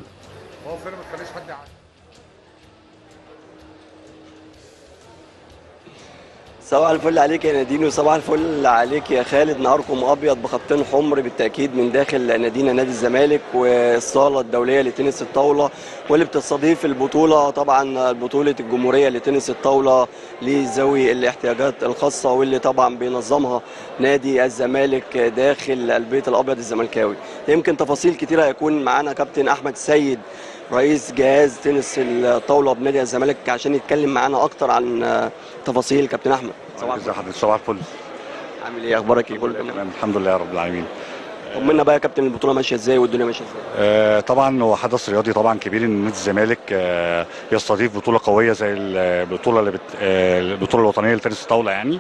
صباح الفل عليك يا نادين وصباح الفل عليك يا خالد نهاركم ابيض بخطين حمر بالتاكيد من داخل نادينا نادي الزمالك والصاله الدوليه لتنس الطاوله واللي بتستضيف البطوله طبعا بطوله الجمهوريه لتنس الطاوله لذوي الاحتياجات الخاصه واللي طبعا بينظمها نادي الزمالك داخل البيت الابيض الزملكاوي يمكن تفاصيل كتيره هيكون معانا كابتن احمد السيد رئيس جهاز تنس الطاوله بنادي الزمالك عشان يتكلم معانا اكتر عن تفاصيل كابتن احمد صباح ازي الفل حضرتك صباح الفل عامل ايه اخبارك ايه كله تمام تمام الحمد لله رب العالمين طمنا بقى يا كابتن البطوله ماشيه ازاي والدنيا ماشيه ازاي آه طبعا هو حدث رياضي طبعا كبير ان نادي الزمالك آه يستضيف بطوله قويه زي البطوله اللي بت آه البطوله الوطنيه لتنس الطاوله يعني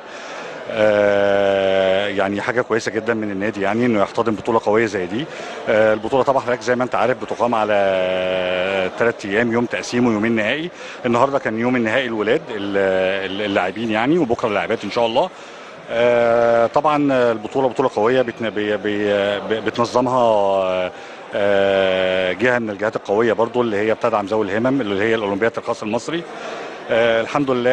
آه يعني حاجه كويسه جدا من النادي يعني انه يحتضن بطوله قويه زي دي آه البطوله طبعا حضرتك زي ما انت عارف بتقام على ثلاث ايام يوم تقسيم ويومين نهائي النهارده كان يوم النهائي الولاد ال- اللاعبين يعني وبكره اللاعبات ان شاء الله آه، طبعا البطوله بطوله قويه بتن- بي- بي- بتنظمها آه، جهه من الجهات القويه برضو اللي هي بتدعم ذوي الهمم اللي هي الاولمبياد الخاص المصري آه، الحمد لله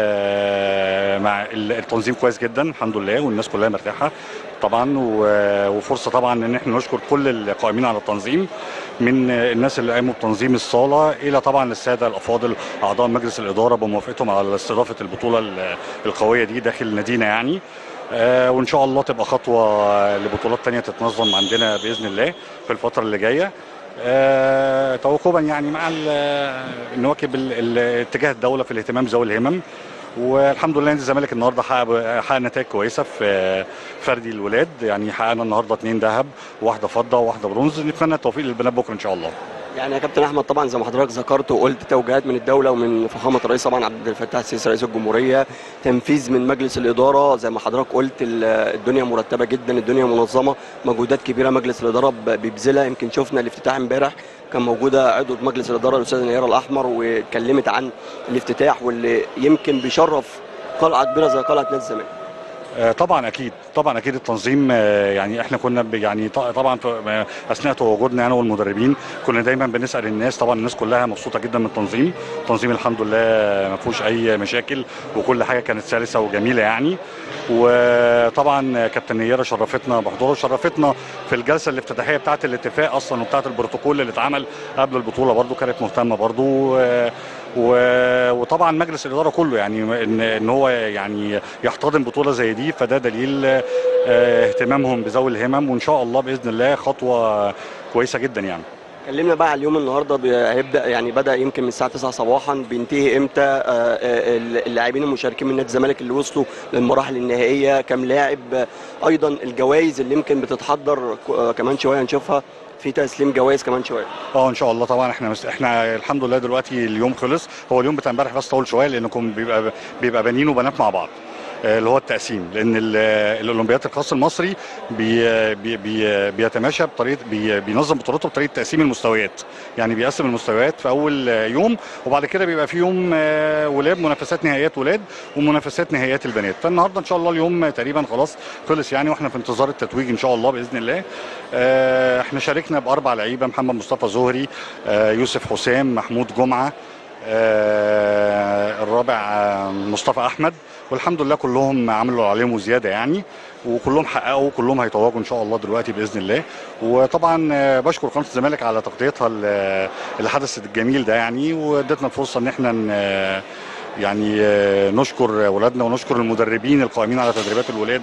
آه، مع ال- التنظيم كويس جدا الحمد لله والناس كلها مرتاحه طبعا و- وفرصه طبعا ان احنا نشكر كل القائمين على التنظيم من الناس اللي قاموا بتنظيم الصاله الى طبعا الساده الافاضل اعضاء مجلس الاداره بموافقتهم على استضافه البطوله ال- القويه دي داخل نادينا يعني آه، وان شاء الله تبقى خطوه لبطولات تانية تتنظم عندنا باذن الله في الفتره اللي جايه آه، توقفا يعني مع ال- نواكب ال- ال- اتجاه الدوله في الاهتمام بذوي الهمم والحمد لله نادي الزمالك النهارده حقق حقق نتائج كويسه في فردي الولاد يعني حققنا النهارده اثنين ذهب وواحده فضه وواحده برونز نتمنى التوفيق للبنات بكره ان شاء الله يعني يا كابتن احمد طبعا زي ما حضرتك ذكرت وقلت توجيهات من الدوله ومن فخامه الرئيس طبعا عبد الفتاح السيسي رئيس الجمهوريه تنفيذ من مجلس الاداره زي ما حضرتك قلت ال- الدنيا مرتبه جدا الدنيا منظمه مجهودات كبيره مجلس الاداره ب- بيبذلها يمكن شفنا الافتتاح امبارح كان موجوده عضو مجلس الاداره الاستاذه نيره الاحمر واتكلمت عن الافتتاح واللي يمكن بيشرف قلعه كبيره زي قلعه نادي الزمالك آه، طبعا اكيد طبعا اكيد التنظيم آه، يعني احنا كنا ب- يعني ط- طبعا في- آه، اثناء تواجدنا انا والمدربين كنا دايما بنسال الناس طبعا الناس كلها مبسوطه جدا من التنظيم التنظيم الحمد لله ما فيهوش اي مشاكل وكل حاجه كانت سلسه وجميله يعني وطبعا كابتن نيره شرفتنا بحضوره شرفتنا في الجلسه الافتتاحيه بتاعه الاتفاق اصلا وبتاعه البروتوكول اللي اتعمل قبل البطوله برضو كانت مهتمه برضو آه، و- وطبعا مجلس الاداره كله يعني ان ان هو يعني يحتضن بطوله زي دي فده دليل آه، اهتمامهم بذوي الهمم وان شاء الله باذن الله خطوه كويسه جدا يعني كلمنا بقى على اليوم النهارده بي- هيبدا يعني بدا يمكن من الساعه 9 صباحا بينتهي امتى آه، آه، اللاعبين المشاركين من نادي الزمالك اللي وصلوا للمراحل النهائيه كام لاعب آه، ايضا الجوائز اللي يمكن بتتحضر ك- آه، كمان شويه هنشوفها في تسليم جوائز كمان شويه اه ان شاء الله طبعا احنا مس... احنا الحمد لله دلوقتي اليوم خلص هو اليوم بتاع امبارح بس طول شويه لانكم بيبقى بيبقى بنين وبنات مع بعض آه، اللي هو التقسيم لان ال- الاولمبياد الخاص المصري بي بي بي بيتماشى بطريقه بي بينظم بطولاته بطريقه تقسيم المستويات يعني بيقسم المستويات في اول آه، يوم وبعد كده بيبقى في يوم آه، ولاد منافسات نهائيات ولاد ومنافسات نهائيات البنات فالنهارده ان شاء الله اليوم تقريبا خلاص خلص يعني واحنا في انتظار التتويج ان شاء الله باذن الله آه، احنا شاركنا باربع لعيبه محمد مصطفى زهري آه، يوسف حسام محمود جمعه آه، الرابع آه، مصطفى احمد والحمد لله كلهم عملوا اللي عليهم وزياده يعني وكلهم حققوا كلهم هيتوجوا ان شاء الله دلوقتي باذن الله وطبعا آه، بشكر قناه الزمالك على تغطيتها ل- الحدث الجميل ده يعني وادتنا الفرصه ان احنا ن- يعني آه، نشكر ولادنا ونشكر المدربين القائمين على تدريبات الولاد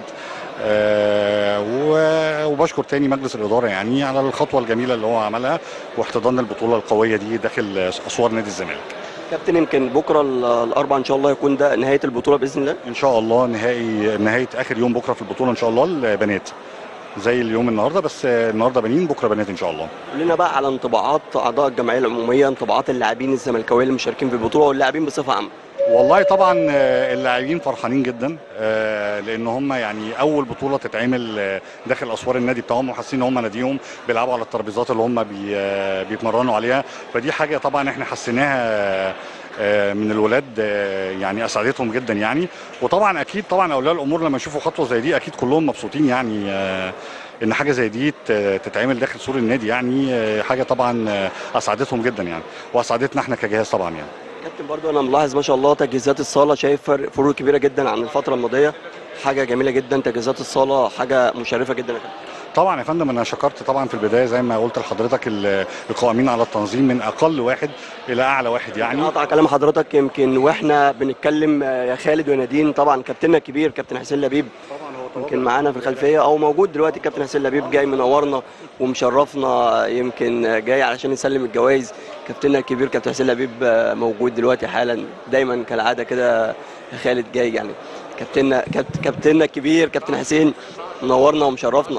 آه، و- وبشكر تاني مجلس الاداره يعني على الخطوه الجميله اللي هو عملها واحتضان البطوله القويه دي داخل اسوار نادي الزمالك كابتن يمكن بكره ال- الاربع ان شاء الله يكون ده نهايه البطوله باذن الله ان شاء الله نهائي نهايه اخر يوم بكره في البطوله ان شاء الله البنات زي اليوم النهارده بس آه، النهارده بنين بكره بنات ان شاء الله قول لنا بقى على انطباعات اعضاء الجمعيه العموميه انطباعات اللاعبين الزملكاويه اللي مشاركين في البطوله واللاعبين بصفه عامه والله طبعا آه، اللاعبين فرحانين جدا آه، لان هم يعني اول بطوله تتعمل آه، داخل اسوار النادي بتاعهم وحاسين ان هم ناديهم بيلعبوا على الترابيزات اللي هم بي آه، بيتمرنوا عليها فدي حاجه طبعا احنا حسيناها آه، آه، من الولاد آه، يعني اسعدتهم جدا يعني وطبعا اكيد طبعا اولياء الامور لما يشوفوا خطوه زي دي اكيد كلهم مبسوطين يعني آه، ان حاجه زي دي ت- تتعمل داخل سور النادي يعني آه، حاجه طبعا آه، اسعدتهم جدا يعني واسعدتنا احنا كجهاز طبعا يعني كابتن برضو انا ملاحظ ما شاء الله تجهيزات الصاله شايف فرق فروق كبيره جدا عن الفتره الماضيه حاجه جميله جدا تجهيزات الصاله حاجه مشرفه جدا يا كابتن طبعا يا فندم انا شكرت طبعا في البدايه زي ما قلت لحضرتك ال- القائمين على التنظيم من اقل واحد الى اعلى واحد يعني اقطع كلام حضرتك يمكن واحنا بنتكلم آه، يا خالد ونادين طبعا كابتننا الكبير كابتن حسين لبيب يمكن معانا في الخلفيه او موجود دلوقتي كابتن حسين لبيب جاي منورنا ومشرفنا يمكن آه، جاي علشان يسلم الجوائز كابتننا الكبير كابتن حسين لبيب آه، موجود دلوقتي حالا دايما كالعاده كده يا خالد جاي يعني كابتننا كابت- كابتننا الكبير كابتن حسين منورنا ومشرفنا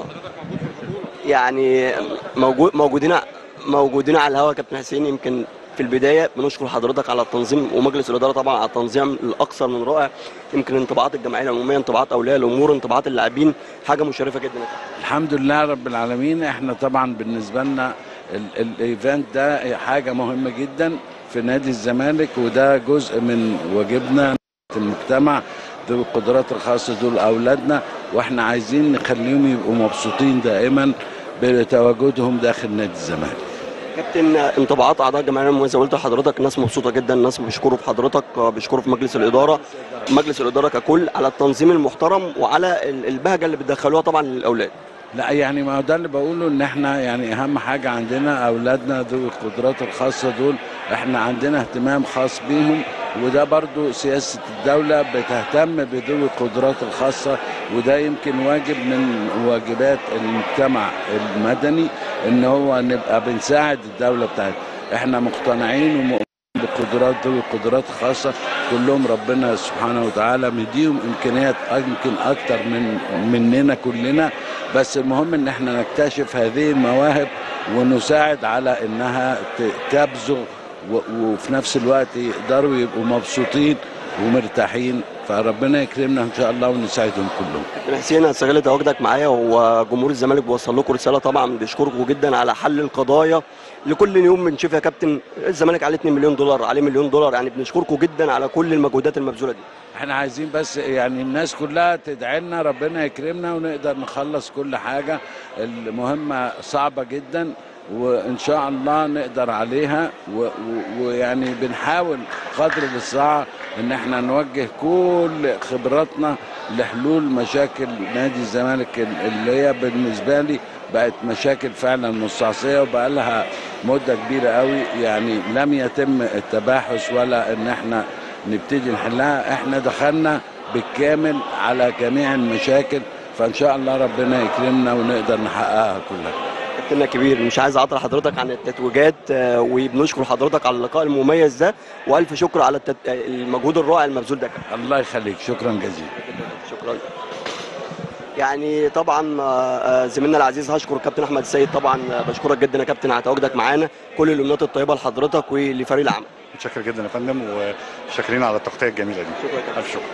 يعني موجود موجودين موجودين على الهواء كابتن حسين يمكن في البدايه بنشكر حضرتك على التنظيم ومجلس الاداره طبعا على التنظيم الاكثر من رائع يمكن انطباعات الجمعيه العموميه انطباعات اولياء الامور انطباعات اللاعبين حاجه مشرفه جدا يا كابتن. الحمد لله رب العالمين احنا طبعا بالنسبه لنا ال- الايفنت ده حاجه مهمه جدا في نادي الزمالك وده جزء من واجبنا في المجتمع ذوي القدرات الخاصه دول اولادنا واحنا عايزين نخليهم يبقوا مبسوطين دائما بتواجدهم داخل نادي الزمالك كابتن انطباعات اعضاء الجمعيه العموميه زي ما قلت لحضرتك ناس مبسوطه جدا ناس بيشكروا في حضرتك بيشكروا في مجلس الاداره مجلس الاداره ككل على التنظيم المحترم وعلى ال- البهجه اللي بتدخلوها طبعا للاولاد لا يعني ما هو ده اللي بقوله ان احنا يعني اهم حاجه عندنا اولادنا ذوي القدرات الخاصه دول احنا عندنا اهتمام خاص بيهم وده برضو سياسه الدوله بتهتم بذوي القدرات الخاصه وده يمكن واجب من واجبات المجتمع المدني ان هو نبقى بنساعد الدوله بتاعتنا احنا مقتنعين ومؤمنين بقدرات ذوي القدرات الخاصه كلهم ربنا سبحانه وتعالى مديهم امكانيات يمكن اكتر من مننا كلنا بس المهم ان احنا نكتشف هذه المواهب ونساعد على انها ت- تبزغ و- وفي نفس الوقت يقدروا يبقوا مبسوطين ومرتاحين فربنا يكرمنا ان شاء الله ونساعدهم كلهم كابتن حسين هستغل تواجدك معايا وجمهور الزمالك بيوصل لكم رساله طبعا بيشكركم جدا على حل القضايا لكل يوم بنشوف يا كابتن الزمالك عليه 2 مليون دولار عليه مليون دولار يعني بنشكركم جدا على كل المجهودات المبذوله دي احنا عايزين بس يعني الناس كلها تدعي لنا ربنا يكرمنا ونقدر نخلص كل حاجة المهمة صعبة جدا وان شاء الله نقدر عليها و- و- ويعني بنحاول قدر الاستطاعة ان احنا نوجه كل خبراتنا لحلول مشاكل نادي الزمالك ال- اللي هي بالنسبة لي بقت مشاكل فعلا مستعصية وبقى لها مدة كبيرة قوي يعني لم يتم التباحث ولا ان احنا نبتدي نحلها احنا دخلنا بالكامل على جميع المشاكل فان شاء الله ربنا يكرمنا ونقدر نحققها كلها كابتننا الكبير مش عايز اعطل حضرتك عن التتويجات آه، وبنشكر حضرتك على اللقاء المميز ده والف شكر على التت... المجهود الرائع المبذول ده كابتن. الله يخليك شكرا جزيلا شكرا يعني طبعا آه، آه، زميلنا العزيز هشكر الكابتن احمد السيد طبعا آه، بشكرك جدا يا كابتن على تواجدك معانا كل الامنيات الطيبه لحضرتك ولفريق العمل متشكر جدا يا فندم وشاكرين على التغطيه الجميله دي شكرا يا كابتن. الف شكر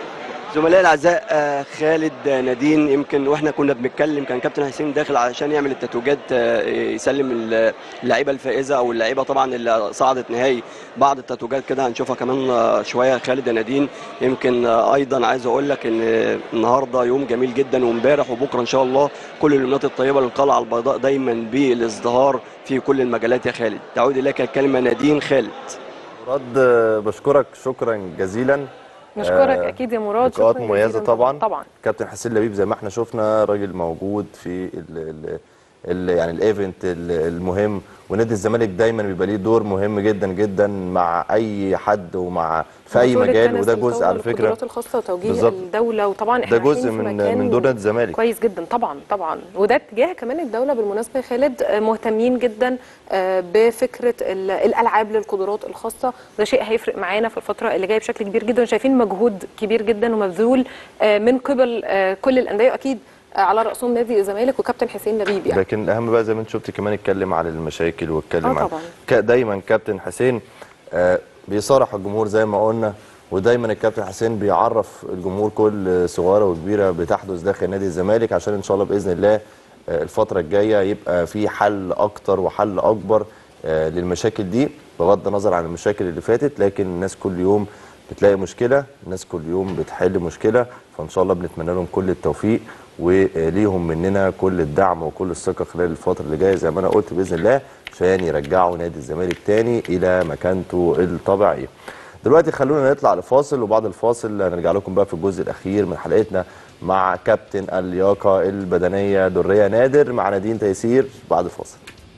زملائي الاعزاء آه، خالد آه، نادين يمكن واحنا كنا بنتكلم كان كابتن حسين داخل علشان يعمل التتويجات آه، يسلم ال- اللعيبه الفائزه او اللعيبه طبعا اللي صعدت نهائي بعض التتويجات كده هنشوفها كمان آه، شويه خالد يا نادين يمكن آه، ايضا عايز اقول لك ان آه، النهارده يوم جميل جدا وامبارح وبكره ان شاء الله كل الامنيات الطيبه للقلعه البيضاء دايما بالازدهار في كل المجالات يا خالد تعود اليك الكلمه نادين خالد مراد آه، بشكرك شكرا جزيلا نشكرك آه، اكيد يا مراد لقاءات شكراً مميزه جزيلاً طبعا طبعا كابتن حسين لبيب زي ما احنا شفنا راجل موجود في ال ال ال يعني الايفنت ال- المهم ونادي الزمالك دايما بيبقى ليه دور مهم جدا جدا مع اي حد ومع في اي بطولة مجال تنس وده جزء الطاولة على فكره للقدرات الخاصه وتوجيه بالظبط. الدوله وطبعا احنا ده جزء عايشين في من مكان من دور نادي الزمالك كويس جدا طبعا طبعا وده اتجاه كمان الدوله بالمناسبه يا خالد آه، مهتمين جدا آه، بفكره ال- الالعاب للقدرات الخاصه وده شيء هيفرق معانا في الفتره اللي جايه بشكل كبير جدا شايفين مجهود كبير جدا ومبذول آه، من قبل آه، كل الانديه واكيد آه، على راسهم نادي الزمالك وكابتن حسين لبيب يعني لكن الاهم بقى زي ما انت شفت كمان اتكلم عن المشاكل واتكلم آه عن طبعاً. ك- دايما كابتن حسين آه، بيصارح الجمهور زي ما قلنا ودايما الكابتن حسين بيعرف الجمهور كل صغيره وكبيره بتحدث داخل نادي الزمالك عشان ان شاء الله باذن الله آه، الفتره الجايه يبقى في حل اكتر وحل اكبر آه، للمشاكل دي بغض النظر عن المشاكل اللي فاتت لكن الناس كل يوم بتلاقي مشكله الناس كل يوم بتحل مشكله فان شاء الله بنتمنى لهم كل التوفيق وليهم مننا كل الدعم وكل الثقه خلال الفتره اللي جايه زي ما انا قلت باذن الله عشان يرجعوا نادي الزمالك تاني الى مكانته الطبيعيه. دلوقتي خلونا نطلع لفاصل وبعد الفاصل هنرجع لكم بقى في الجزء الاخير من حلقتنا مع كابتن اللياقه البدنيه دريه نادر مع نادين تيسير بعد الفاصل.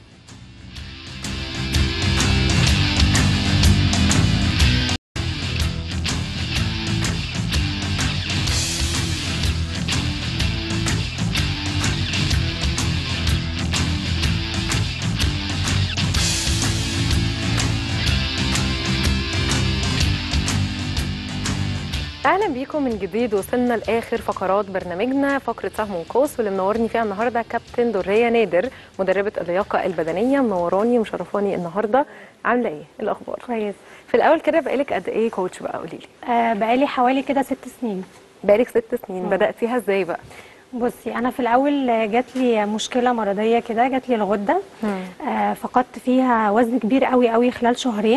اهلا بيكم من جديد وصلنا لاخر فقرات برنامجنا فقره سهم ونقوس واللي منورني فيها النهارده كابتن دريه نادر مدربه اللياقه البدنيه منوراني ومشرفاني النهارده عامله ايه الاخبار كويس في الاول كده بقالك قد ايه كوتش بقى قولي لي آه بقالي حوالي كده ست سنين بقالك ست سنين مم. بداتيها ازاي بقى بصي انا في الاول آه، جات لي مشكله مرضيه كده جات لي الغده آه فقدت فيها وزن كبير قوي قوي خلال شهرين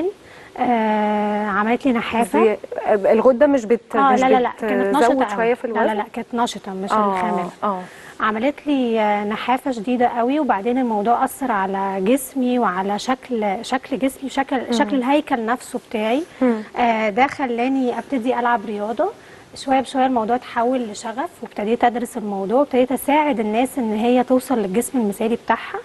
آه عملت لي نحافه زي- الغده مش بت اه مش لا لا لا كانت نشطه بتزود قوي. شويه في الوزن لا لا لا كانت نشطه مش آه، الخامله اه عملت لي آه، نحافه شديده قوي وبعدين الموضوع اثر على جسمي وعلى شكل شكل جسمي شكل شكل الهيكل نفسه بتاعي مم. آه، ده خلاني ابتدي العب رياضه شويه بشويه الموضوع اتحول لشغف وابتديت ادرس الموضوع وابتديت اساعد الناس ان هي توصل للجسم المثالي بتاعها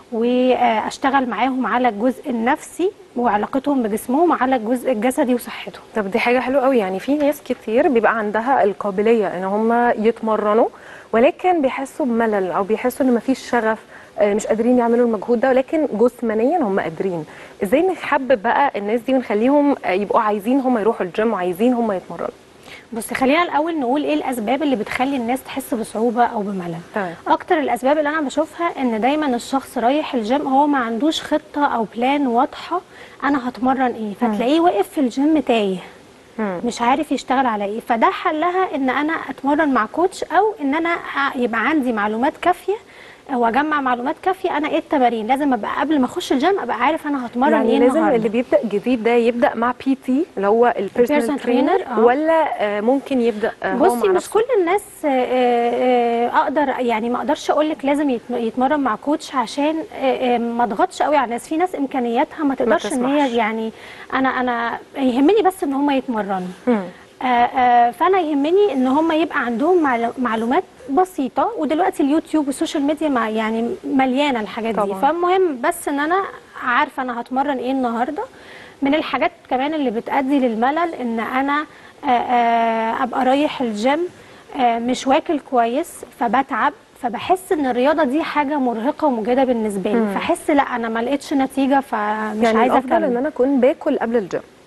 واشتغل معاهم على الجزء النفسي وعلاقتهم بجسمهم وعلى الجزء الجسدي وصحتهم طب دي حاجة حلوة قوي يعني في ناس كتير بيبقى عندها القابلية ان هم يتمرنوا ولكن بيحسوا بملل او بيحسوا ان مفيش شغف آه، مش قادرين يعملوا المجهود ده ولكن جسمانيا هم قادرين ازاي نحبب بقى الناس دي ونخليهم آه، يبقوا عايزين هم يروحوا الجيم وعايزين هم يتمرنوا بص خلينا الاول نقول ايه الاسباب اللي بتخلي الناس تحس بصعوبه او بملل تمام اكتر الاسباب اللي انا بشوفها ان دايما الشخص رايح الجيم هو ما عندوش خطه او بلان واضحه انا هتمرن ايه فتلاقيه واقف في الجيم تايه مم. مش عارف يشتغل على ايه فده حلها ان انا اتمرن مع كوتش او ان انا ع- يبقى عندي معلومات كافيه واجمع معلومات كافيه انا ايه التمارين لازم ابقى قبل ما اخش الجيم ابقى عارف انا هتمرن يعني ايه لازم النهارده اللي بيبدا جديد ده يبدا مع بي تي اللي هو البيرسونال Personal ترينر trainer، آه. ولا آه، ممكن يبدا آه، هو بصي مع مش نفسه؟ كل الناس آه، آه، آه، اقدر يعني ما اقدرش اقول لك لازم يتم- يتمرن مع كوتش عشان آه، آه، ما اضغطش قوي على الناس في ناس امكانياتها ما تقدرش ان تسمحش. هي يعني انا انا يهمني بس ان هم يتمرنوا مم. آه، آه، فانا يهمني ان هم يبقى عندهم معلو- معلومات بسيطه ودلوقتي اليوتيوب والسوشيال ميديا مع يعني مليانه الحاجات دي طبعاً. فالمهم بس ان انا عارفه انا هتمرن ايه النهارده من الحاجات كمان اللي بتأدي للملل ان انا آه، آه، ابقى رايح الجيم آه، مش واكل كويس فبتعب فبحس ان الرياضه دي حاجه مرهقه ومجهده بالنسبه لي مم. فحس لا انا ما لقيتش نتيجه فمش يعني عايزه الافضل ان اكمل انا اكون باكل قبل الجيم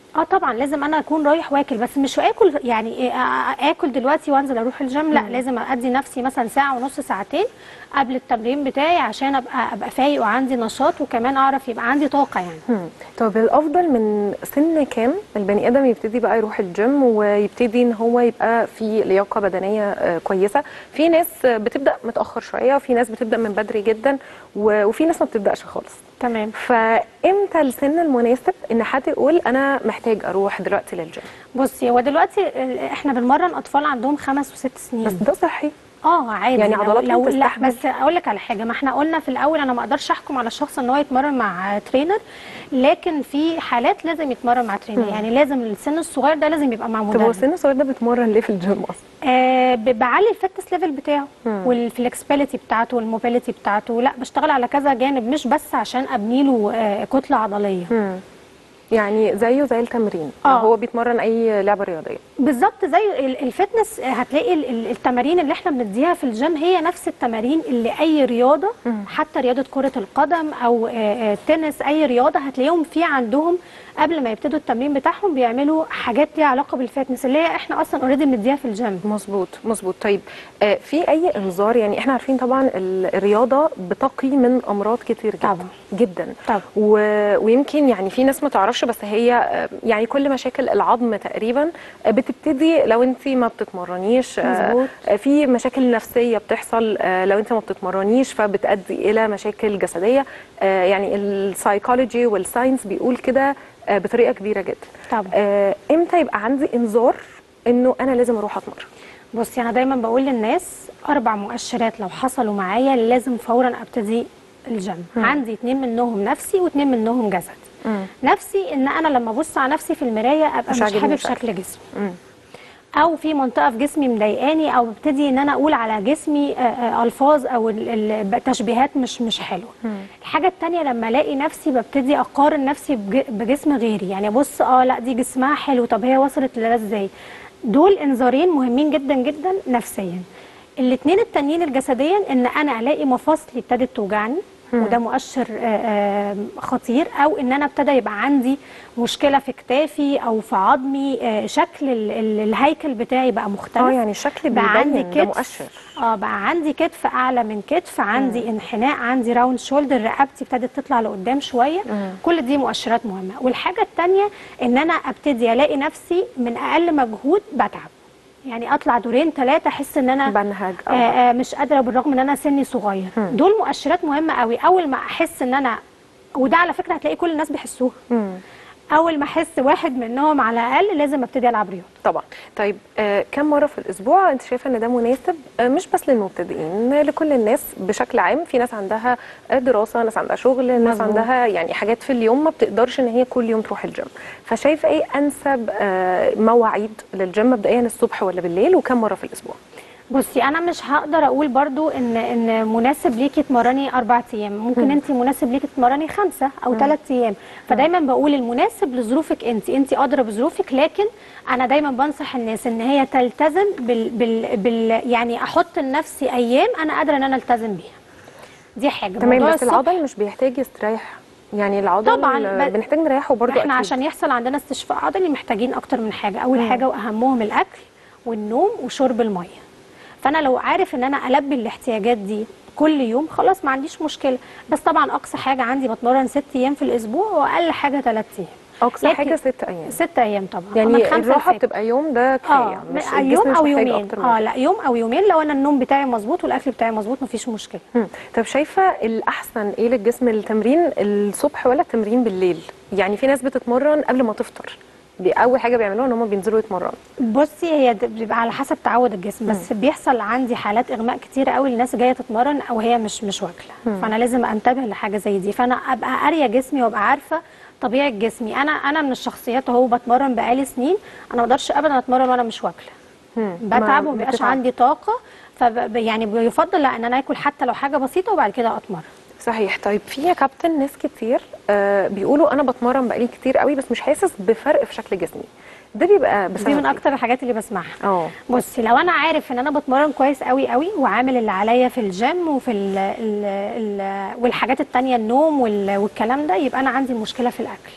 اه طبعا لازم انا اكون رايح واكل بس مش اكل يعني إيه، آ- آ- اكل دلوقتي وانزل اروح الجيم لا لازم ادي نفسي مثلا ساعه ونص ساعتين قبل التمرين بتاعي عشان ابقى ابقى فايق وعندي نشاط وكمان اعرف يبقى عندي طاقه يعني مم. طب الافضل من سن كام البني ادم يبتدي بقى يروح الجيم ويبتدي ان هو يبقى في لياقه بدنيه آه، كويسه في ناس آه، بتبدا متاخر شويه وفي ناس بتبدا من بدري جدا و- وفي ناس ما بتبداش خالص تمام فامتى السن المناسب ان حد يقول انا محتاج اروح دلوقتي للجيم بصي هو دلوقتي ال- احنا بنمرن اطفال عندهم خمس وست سنين بس ده صحي اه عادي يعني لو عضلاتهم لو لا تستحمل. بس اقول لك على حاجه ما احنا قلنا في الاول انا ما اقدرش احكم على الشخص ان هو يتمرن مع ترينر لكن في حالات لازم يتمرن مع ترينر يعني لازم السن الصغير ده لازم يبقى مع طب هو مدرب السن الصغير ده بيتمرن ليه في الجيم اصلا آه ب- بعلي الفتنس ليفل بتاعه والفلكسبيليتي بتاعته والموبيليتي بتاعته لا بشتغل على كذا جانب مش بس عشان ابني له آه كتله عضليه يعني زيه زي التمرين آه. هو بيتمرن اي لعبه رياضيه بالظبط زي ال- الفتنس آه، هتلاقي ال- ال- التمارين اللي احنا بنديها في الجيم هي نفس التمارين اللي اي رياضه حتى رياضه كره القدم او آه، آه، تنس اي رياضه هتلاقيهم في عندهم قبل ما يبتدوا التمرين بتاعهم بيعملوا حاجات ليها علاقه بالفتنس اللي هي احنا اصلا اوريدي بنديها في الجيم مظبوط مظبوط طيب آه، في اي انذار يعني احنا عارفين طبعا ال- الرياضه بتقي من امراض كتير جدا طبعا. جدا طبعا. و... ويمكن يعني في ناس ما تعرفش بس هي آه، يعني كل مشاكل العظم تقريبا آه، بتبتدي لو انت ما بتتمرنيش آه، مظبوط. آه، في مشاكل نفسيه بتحصل آه، لو انت ما بتتمرنيش فبتؤدي الى مشاكل جسديه آه، يعني السايكولوجي والساينس بيقول كده آه، بطريقه كبيره جدا طبعا. آه، امتى يبقى عندي انذار انه انا لازم اروح اتمرن بصي انا دايما بقول للناس اربع مؤشرات لو حصلوا معايا لازم فورا ابتدي الجيم عندي اتنين منهم نفسي واتنين منهم جسد نفسي ان انا لما ابص على نفسي في المرايه ابقى مش مش, عاجبني حابب شكلي. شكل جسمي او في منطقه في جسمي مضايقاني او ببتدي ان انا اقول على جسمي آه، آه، الفاظ او ال- ال- تشبيهات مش مش حلوه الحاجه التانية لما الاقي نفسي ببتدي اقارن نفسي بج- بجسم غيري يعني ابص اه لا دي جسمها حلو طب هي وصلت لده ازاي دول انذارين مهمين جدا جدا نفسيا الاثنين التانيين الجسديا ان انا الاقي مفاصلي ابتدت توجعني وده مؤشر آه، آه، خطير او ان انا ابتدى يبقى عندي مشكله في كتافي او في عظمي آه، شكل ال- ال- الهيكل بتاعي بقى مختلف اه يعني الشكل بقى عندي بيبين ده كتف مؤشر اه بقى عندي كتف اعلى من كتف عندي انحناء عندي راوند شولدر رقبتي ابتدت تطلع لقدام شويه كل دي مؤشرات مهمه والحاجه الثانيه ان انا ابتدي الاقي نفسي من اقل مجهود بتعب يعني اطلع دورين ثلاثه احس ان انا بنهج آه أو آه مش قادره بالرغم ان انا سني صغير دول مؤشرات مهمه قوي اول ما احس ان انا وده على فكره هتلاقي كل الناس بيحسوها اول ما احس واحد منهم على الاقل لازم ابتدي العب رياضه طبعا طيب آه كم مره في الاسبوع انت شايفه ان ده مناسب آه مش بس للمبتدئين لكل الناس بشكل عام في ناس عندها آه، دراسه ناس عندها شغل ناس مظبوط. عندها يعني حاجات في اليوم ما بتقدرش ان هي كل يوم تروح الجيم فشايفه ايه انسب آه مواعيد للجيم مبدئيا الصبح ولا بالليل وكم مره في الاسبوع بصي انا مش هقدر اقول برضو ان ان مناسب ليكي تمرني اربع ايام ممكن انت مناسب ليكي تمرني خمسه او ثلاث ايام فدايما بقول المناسب لظروفك انت انت ادرى بظروفك لكن انا دايما بنصح الناس ان هي تلتزم بال, بال, بال يعني احط لنفسي ايام انا قادره ان انا التزم بيها دي حاجه تمام موضوع بس الصبح- العضل مش بيحتاج يستريح يعني العضل طبعاً، آه، ب- بنحتاج نريحه برضه احنا أكيد. عشان يحصل عندنا استشفاء عضلي محتاجين اكتر من حاجه اول حاجه واهمهم الاكل والنوم وشرب الميه فانا لو عارف ان انا البي الاحتياجات دي كل يوم خلاص ما عنديش مشكله بس طبعا اقصى حاجه عندي بتمرن ست ايام في الاسبوع واقل حاجه ثلاث ايام اقصى لكن- حاجه ست ايام ست ايام طبعا من يعني خمسة الراحه لستة. بتبقى يوم ده كفايه اه مش من- الجسم يوم مش او محتاج يومين أكتر من اه كده. لا يوم او يومين لو انا النوم بتاعي مظبوط والاكل بتاعي مظبوط مفيش مشكله مم. طب شايفه الاحسن ايه للجسم التمرين الصبح ولا التمرين بالليل يعني في ناس بتتمرن قبل ما تفطر دي اول حاجه بيعملوها ان هم بينزلوا يتمرنوا بصي هي د- بيبقى على حسب تعود الجسم بس بيحصل عندي حالات اغماء كتير قوي للناس جايه تتمرن او هي مش مش واكله فانا لازم انتبه لحاجه زي دي فانا ابقى قاريه جسمي وابقى عارفه طبيعه جسمي انا انا من الشخصيات اهو بتمرن بقالي سنين انا ما اقدرش ابدا اتمرن وانا مش واكله بتعب ما ومبقاش بتتعب. عندي طاقه فب يعني بيفضل لا ان انا اكل حتى لو حاجه بسيطه وبعد كده اتمرن صحيح طيب في يا كابتن ناس كتير آه بيقولوا انا بتمرن بقالي كتير قوي بس مش حاسس بفرق في شكل جسمي ده بيبقى بسبب دي من إيه؟ اكتر الحاجات اللي بسمعها اه بصي لو انا عارف ان انا بتمرن كويس قوي قوي وعامل اللي عليا في الجيم وفي ال ال ال والحاجات التانية النوم وال والكلام ده يبقى انا عندي مشكله في الاكل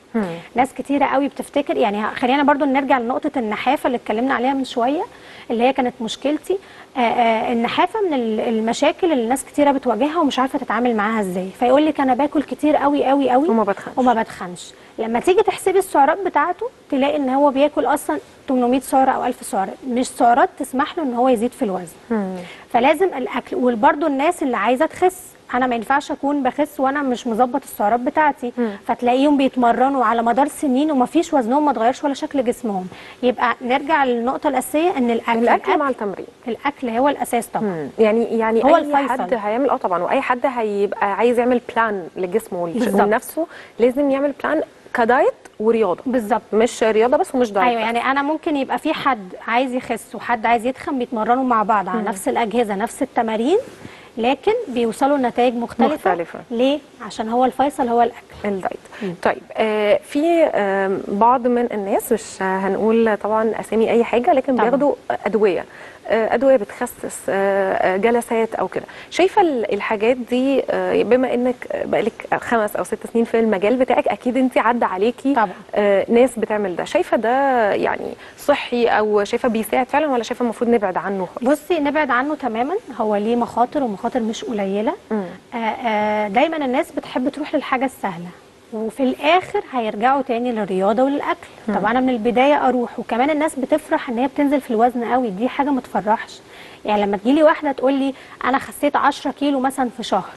ناس كتيره قوي بتفتكر يعني خلينا برضو نرجع لنقطه النحافه اللي اتكلمنا عليها من شويه اللي هي كانت مشكلتي آه، آه، النحافه من ال- المشاكل اللي ناس كتيره بتواجهها ومش عارفه تتعامل معاها ازاي فيقول لك انا باكل كتير قوي قوي قوي وما بتخنش. وما بتخنش لما تيجي تحسبي السعرات بتاعته تلاقي ان هو بياكل اصلا 800 سعره او 1000 سعره مش سعرات تسمح له ان هو يزيد في الوزن فلازم الاكل وبرده الناس اللي عايزه تخس انا ما ينفعش اكون بخس وانا مش مظبط السعرات بتاعتي فتلاقيهم بيتمرنوا على مدار سنين وما فيش وزنهم ما اتغيرش ولا شكل جسمهم يبقى نرجع للنقطه الاساسيه ان الاكل الاكل مع التمرين الاكل هو الاساس طبعا يعني يعني هو اي الفيصل. حد هيعمل اه طبعا واي حد هيبقى عايز يعمل بلان لجسمه ولش- بالظبط. ولنفسه لازم يعمل بلان كدايت ورياضه بالظبط مش رياضه بس ومش دايت ايوه يعني انا ممكن يبقى في حد عايز يخس وحد عايز يتخن بيتمرنوا مع بعض على نفس الاجهزه نفس التمارين لكن بيوصلوا لنتائج مختلفه مختلفة. ليه عشان هو الفيصل هو الاكل الدايت طيب آه في آه بعض من الناس مش هنقول طبعا اسامي اي حاجه لكن طبعاً. بياخدوا ادويه آه ادويه بتخسس آه آه، جلسات او كده شايفه ال- الحاجات دي آه بما انك بقالك خمس او ست سنين في المجال بتاعك اكيد انت عدى عليكي طبعاً. آه ناس بتعمل ده شايفه ده يعني صحي او شايفه بيساعد فعلا ولا شايفه المفروض نبعد عنه خالص بصي نبعد عنه تماما هو ليه مخاطر ومخاطر مش قليله آه آه دايما الناس بتحب تروح للحاجه السهله وفي الاخر هيرجعوا تاني للرياضه وللاكل طب انا من البدايه اروح وكمان الناس بتفرح ان هي بتنزل في الوزن قوي دي حاجه ما تفرحش يعني لما تجيلي واحده تقول لي انا خسيت 10 كيلو مثلا في شهر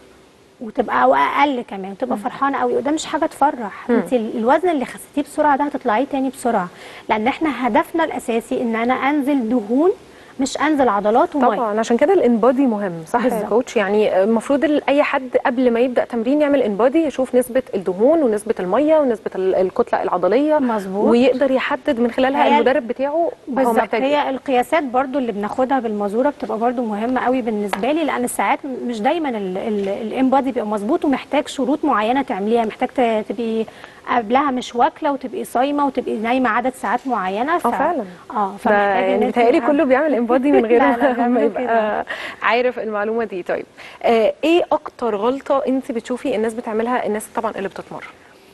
وتبقى او اقل كمان وتبقى فرحانه قوي وده مش حاجه تفرح انت الوزن اللي خسيتيه بسرعه ده هتطلعيه تاني بسرعه لان احنا هدفنا الاساسي ان انا انزل دهون مش انزل عضلات وميه طبعا عشان كده الانبادي مهم صح يا بالظبط. كوتش يعني المفروض ال- اي حد قبل ما يبدا تمرين يعمل انبادي يشوف نسبه الدهون ونسبه الميه ونسبه ال- الكتله العضليه مظبوط. ويقدر يحدد من خلالها هي- المدرب بتاعه هو بالظبط محتاج إيه. هي القياسات برضو اللي بناخدها بالمزوره بتبقى برضو مهمه قوي بالنسبه لي لان ساعات مش دايما الانبادي بيبقى مظبوط ومحتاج شروط معينه تعمليها محتاج ت- تبقي قبلها مش واكله وتبقي صايمه وتبقي نايمه عدد ساعات معينه ف... اه فعلا اه ده فمحتاج يعني إن أنت بيتهيألي تبقى- كله بيعمل انبادي من غير لا، لا، ما بيعملوا يبقى كده. عارف المعلومه دي طيب آه ايه اكتر غلطه انت بتشوفي الناس بتعملها الناس طبعا اللي بتتمرن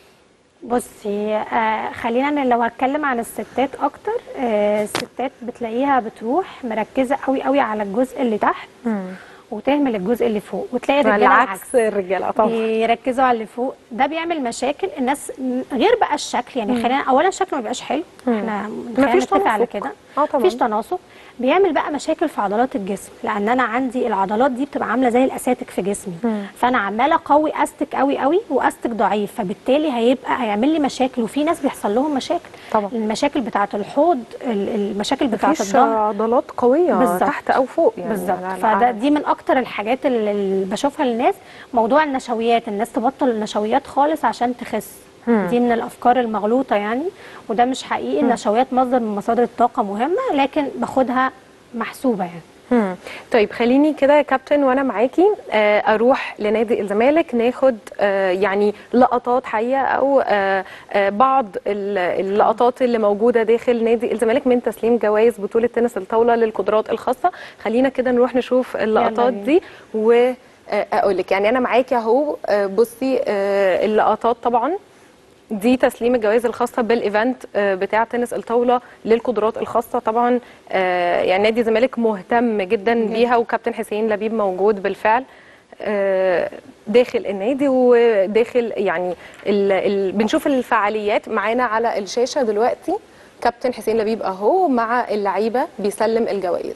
بصي آه خلينا ن- لو هتكلم عن الستات اكتر آه الستات بتلاقيها بتروح مركزه قوي قوي على الجزء اللي تحت وتهمل الجزء اللي فوق وتلاقي الرجاله العكس العكس الرجاله طبعا بيركزوا على اللي فوق ده بيعمل مشاكل الناس غير بقى الشكل يعني خلينا اولا الشكل ما بيبقاش حلو احنا خلينا مفيش نتفق على تناسق. كده اه طبعا. مفيش تناسق بيعمل بقى مشاكل في عضلات الجسم لان انا عندي العضلات دي بتبقى عامله زي الاساتك في جسمي فانا عماله اقوي استك قوي قوي واستك ضعيف فبالتالي هيبقى هيعمل لي مشاكل وفي ناس بيحصل لهم مشاكل طبعا. المشاكل بتاعه الحوض ال- المشاكل بتاعه مفيش الظهر عضلات قويه بالظبط. تحت او فوق يعني بالظبط على فده الأعلى. دي من اكتر الحاجات اللي اللي بشوفها للناس موضوع النشويات الناس تبطل النشويات خالص عشان تخس دي من الافكار المغلوطه يعني وده مش حقيقي النشويات مصدر من مصادر الطاقه مهمه لكن باخدها محسوبه يعني مم. طيب خليني كده يا كابتن وانا معاكي آه، اروح لنادي الزمالك ناخد آه، يعني لقطات حقيقه او آه، آه، بعض ال- اللقطات اللي موجوده داخل نادي الزمالك من تسليم جوائز بطوله تنس الطاوله للقدرات الخاصه خلينا كده نروح نشوف اللقطات بينا. دي واقول لك يعني انا معاكي اهو آه، بصي آه، اللقطات طبعا دي تسليم الجوائز الخاصه بالايفنت آه، بتاع تنس الطاوله للقدرات الخاصه طبعا آه، يعني نادي الزمالك مهتم جدا بيها وكابتن حسين لبيب موجود بالفعل آه، داخل النادي وداخل يعني ال ال بنشوف الفعاليات معانا على الشاشه دلوقتي كابتن حسين لبيب اهو مع اللعيبه بيسلم الجوائز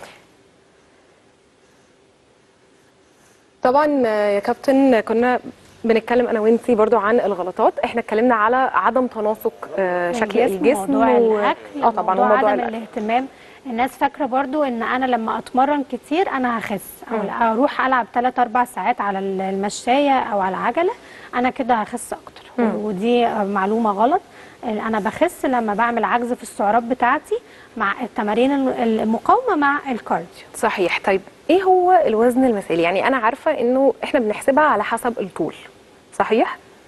طبعا آه، يا كابتن كنا بنتكلم انا وانتي برضو عن الغلطات احنا اتكلمنا على عدم تناسق آه، شكل الجسم موضوع و- الاكل اه طبعا موضوع وموضوع عدم الاكل الاهتمام الناس فاكره برضو ان انا لما اتمرن كتير انا هخس او اروح العب 3 4 ساعات على المشايه او على العجله انا كده هخس اكتر ودي معلومه غلط انا بخس لما بعمل عجز في السعرات بتاعتي مع التمارين المقاومه مع الكارديو صحيح طيب ايه هو الوزن المثالي يعني انا عارفه انه احنا بنحسبها على حسب الطول صحيح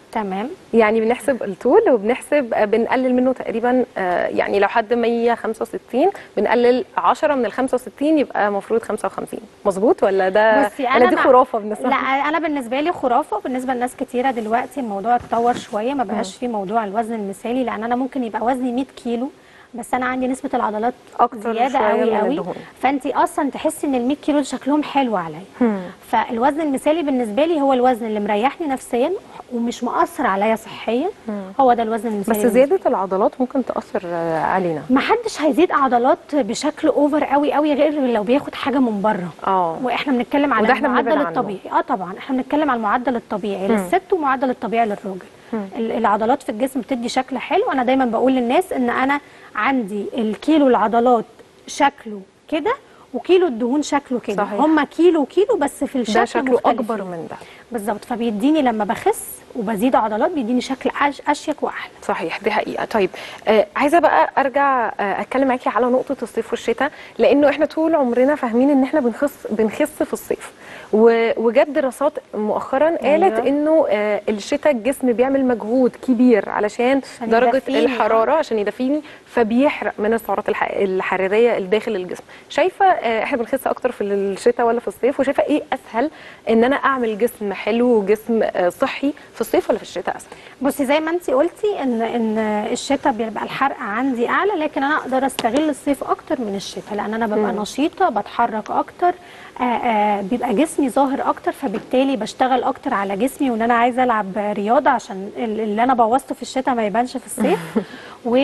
تمام يعني بنحسب الطول وبنحسب آه، بنقلل منه تقريبا آه، يعني لو حد 165 بنقلل 10 من ال 65 يبقى المفروض 55 مظبوط ولا ده بصي ولا دي مع- خرافه بالنسبه لا لي؟ انا بالنسبه لي خرافه بالنسبه لناس كتيره دلوقتي الموضوع اتطور شويه ما بقاش في موضوع الوزن المثالي لان انا ممكن يبقى وزني 100 كيلو بس انا عندي نسبه العضلات أكتر زياده شوية قوي من قوي الدهون. فانت اصلا تحسي ان ال 100 كيلو شكلهم حلو عليا فالوزن المثالي بالنسبه لي هو الوزن اللي مريحني نفسيا ومش مؤثر عليا صحيا هو ده الوزن المثالي بس بالنسبة لي. زياده العضلات ممكن تاثر آه، علينا ما حدش هيزيد عضلات بشكل اوفر قوي قوي غير لو بياخد حاجه من بره اه واحنا بنتكلم على وده احنا المعدل بنبعد عنه. الطبيعي اه طبعا احنا بنتكلم على المعدل الطبيعي للست ومعدل الطبيعي للراجل ال- العضلات في الجسم بتدي شكل حلو انا دايما بقول للناس ان انا عندي الكيلو العضلات شكله كده وكيلو الدهون شكله كده صحيح. هما كيلو وكيلو بس في الشكل ده شكله مختلفين. اكبر من ده بالظبط فبيديني لما بخس وبزيد عضلات بيديني شكل أش اشيك واحلى صحيح دي حقيقة طيب آه عايزة بقى ارجع آه اتكلم معاكي على نقطة الصيف والشتاء لانه احنا طول عمرنا فاهمين ان احنا بنخس بنخس في الصيف و- وجت دراسات مؤخرا قالت أيوة. انه آه الشتاء الجسم بيعمل مجهود كبير علشان عشان درجة يدفيني، الحرارة عشان يدفيني فبيحرق من السعرات الح- الحرارية اللي داخل الجسم شايفة آه احنا بنخس اكتر في الشتاء ولا في الصيف وشايفة ايه اسهل ان انا اعمل جسم حلو وجسم آه صحي في الصيف ولا في الشتاء اسهل بصي زي ما انت قلتي ان ان الشتاء بيبقى الحرق عندي اعلى لكن انا اقدر استغل الصيف اكتر من الشتاء لان انا ببقى نشيطه بتحرك اكتر آآ آآ بيبقى جسمي ظاهر اكتر فبالتالي بشتغل اكتر على جسمي وان انا عايزه العب رياضه عشان ال- اللي انا بوظته في الشتاء ما يبانش في الصيف و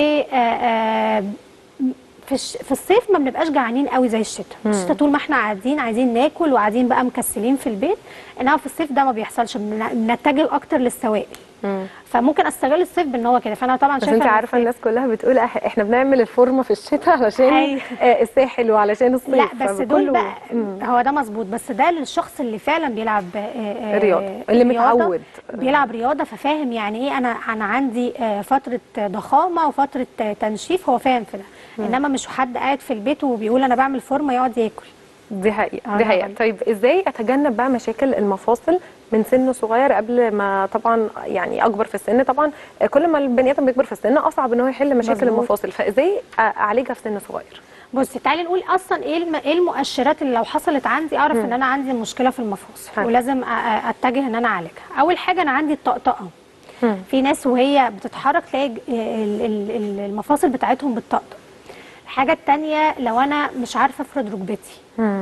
آآ في الش... في الصيف ما بنبقاش جعانين قوي زي الشتاء الشتاء طول ما احنا قاعدين عايزين ناكل وقاعدين بقى مكسلين في البيت انما في الصيف ده ما بيحصلش بن- بنتجه اكتر للسوائل فممكن استغل الصيف بان هو كده فانا طبعا بس شايفه انت إن عارفه الصيف- الناس كلها بتقول إح- احنا بنعمل الفورمه في الشتاء علشان أيوة. آه، الساحل وعلشان الصيف لا بس دول فكله- بقى هو ده مظبوط بس ده للشخص اللي فعلا بيلعب آه، آه، رياضة، اللي رياضة، متعود. بيلعب رياضه ففاهم يعني ايه انا انا عندي آه، فتره ضخامه وفتره آه، تنشيف هو فاهم في ده انما مش حد قاعد في البيت وبيقول انا بعمل فورمه يقعد ياكل دي حقيقه آه دي حقيقه طبعاً. طيب ازاي اتجنب بقى مشاكل المفاصل من سن صغير قبل ما طبعا يعني اكبر في السن طبعا آه، كل ما البني ادم بيكبر في السن اصعب ان هو يحل مشاكل مظبوط. المفاصل فازاي أ- اعالجها في سن صغير بصي تعالي نقول اصلا ايه الم... ايه المؤشرات اللي لو حصلت عندي اعرف ان انا عندي مشكله في المفاصل حلو. ولازم أ- أ- اتجه ان انا اعالجها اول حاجه انا عندي الطقطقه في ناس وهي بتتحرك تلاقي ج- ال- ال- ال- المفاصل بتاعتهم بتطقطق الحاجه التانية لو انا مش عارفه افرد ركبتي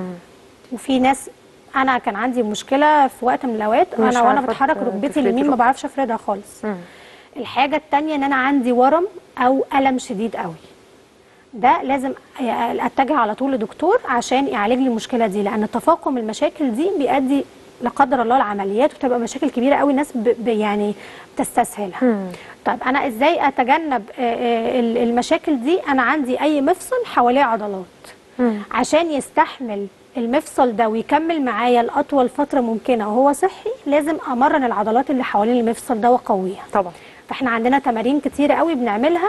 وفي ناس انا كان عندي مشكله في وقت من الاوقات مش انا وانا عارفة بتحرك ت- ركبتي تفردي اليمين ما ركبتك. بعرفش افردها خالص الحاجه التانية ان انا عندي ورم او الم شديد قوي ده لازم اتجه على طول لدكتور عشان يعالج لي المشكله دي لان تفاقم المشاكل دي بيؤدي لا قدر الله العمليات وتبقى مشاكل كبيره قوي الناس ب ب يعني بتستسهلها طيب انا ازاي اتجنب آه، آه، ال- المشاكل دي انا عندي اي مفصل حواليه عضلات عشان يستحمل المفصل ده ويكمل معايا لاطول فتره ممكنه وهو صحي لازم امرن العضلات اللي حوالين المفصل ده واقويها طبعا فاحنا عندنا تمارين كتيره قوي بنعملها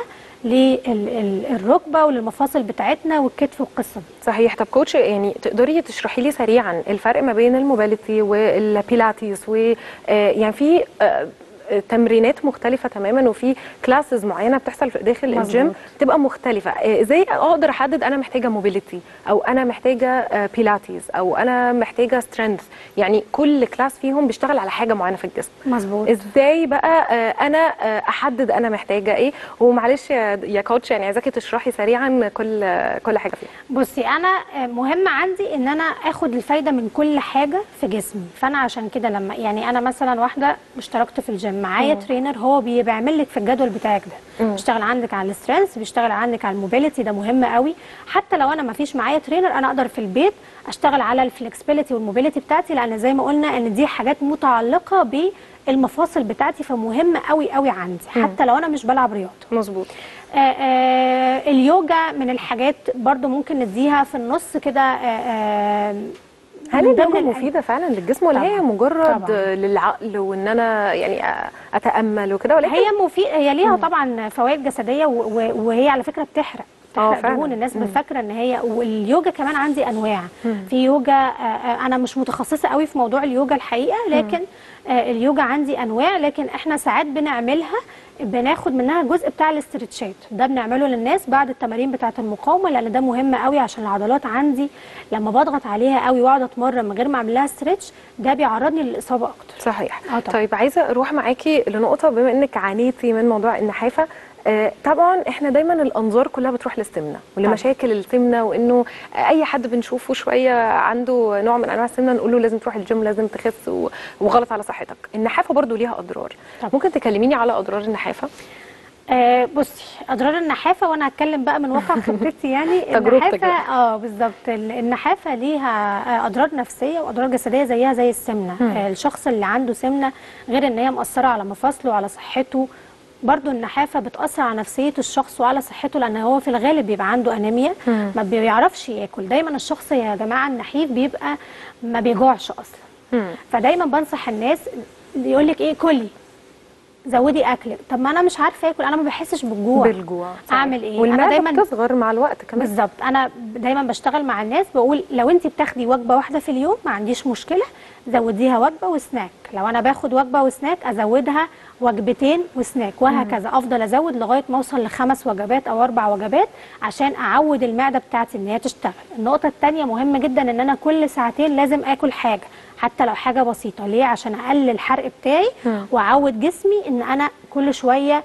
للركبه وللمفاصل بتاعتنا والكتف والقصه دي صحيح طب كوتش يعني تقدري تشرحي لي سريعا الفرق ما بين الموبيليتي والبيلاتيس و آه، يعني في آه، تمرينات مختلفة تماما وفي كلاسز معينة بتحصل في داخل مظبوط. الجيم تبقى مختلفة آه، ازاي اقدر احدد انا محتاجة موبيليتي او انا محتاجة آه، بيلاتيز او انا محتاجة سترينث يعني كل كلاس فيهم بيشتغل على حاجة معينة في الجسم مظبوط ازاي بقى آه، انا آه، احدد انا محتاجه ايه ومعلش يا يا كوتش يعني عايزاكي تشرحي سريعا كل آه، كل حاجه فيها بصي انا آه، مهم عندي ان انا اخد الفايده من كل حاجه في جسمي فانا عشان كده لما يعني انا مثلا واحده اشتركت في الجيم معايا ترينر هو بي- بيعمل لك في الجدول بتاعك ده بيشتغل عندك على السترينث بيشتغل عندك على الموبيليتي ده مهم قوي حتى لو انا ما فيش معايا ترينر انا اقدر في البيت اشتغل على الفلكسبيليتي والموبيليتي بتاعتي لان زي ما قلنا ان دي حاجات متعلقه بالمفاصل بتاعتي فمهمه قوي قوي عندي حتى لو انا مش بلعب رياضه مظبوط آه، آه، اليوجا من الحاجات برضو ممكن نديها في النص كده آه، آه، هل من ضمن اليوجا الأ- مفيده فعلا للجسم ولا هي طبعاً، مجرد طبعاً. آه، للعقل وان انا يعني آه، اتامل وكده ولا هي مفيد هي ليها طبعا فوائد جسديه و- و- وهي على فكره بتحرق آه، بتحرق فعلاً. دهون الناس فاكره ان هي واليوجا كمان عندي انواع في يوجا آه، آه، انا مش متخصصه قوي في موضوع اليوجا الحقيقه لكن آه، اليوجا عندي انواع لكن احنا ساعات بنعملها بناخد منها الجزء بتاع الاسترتشات ده بنعمله للناس بعد التمارين بتاعه المقاومه لان ده مهم قوي عشان العضلات عندي لما بضغط عليها قوي واقعد اتمرن من غير ما اعمل لها استرتش ده بيعرضني للاصابه اكتر صحيح آه طبعاً. طيب عايزه اروح معاكي لنقطه بما انك عانيتي من موضوع النحافه آه طبعا احنا دايما الانظار كلها بتروح للسمنه ولمشاكل السمنه وانه اي حد بنشوفه شويه عنده نوع من انواع السمنه نقول له لازم تروح الجيم لازم تخس و- وغلط على صحتك النحافه برضو ليها اضرار طبعاً. ممكن تكلميني على اضرار النحافه آه بصي اضرار النحافه وانا هتكلم بقى من واقع خبرتي يعني تجربتك النحافه بقى. اه بالظبط ال- النحافه ليها آه، اضرار نفسيه واضرار جسديه زيها زي السمنه آه الشخص اللي عنده سمنه غير ان هي مأثره على مفاصله وعلى صحته برضو النحافه بتاثر على نفسيه الشخص وعلى صحته لان هو في الغالب بيبقى عنده انيميا ما بيعرفش ياكل دايما الشخص يا جماعه النحيف بيبقى ما بيجوعش اصلا فدايما بنصح الناس يقول لك ايه كلي زودي اكل طب ما انا مش عارفه اكل انا ما بحسش بالجوع بالجوع صحيح. اعمل ايه والمعده انا دايما بتصغر مع الوقت كمان بالظبط انا دايما بشتغل مع الناس بقول لو انت بتاخدي وجبه واحده في اليوم ما عنديش مشكله زوديها وجبه وسناك لو انا باخد وجبه وسناك ازودها وجبتين وسناك وهكذا افضل ازود لغايه ما اوصل لخمس وجبات او اربع وجبات عشان اعود المعده بتاعتي ان هي تشتغل النقطه الثانيه مهمه جدا ان انا كل ساعتين لازم اكل حاجه حتى لو حاجه بسيطه ليه عشان اقلل الحرق بتاعي واعود جسمي ان انا كل شويه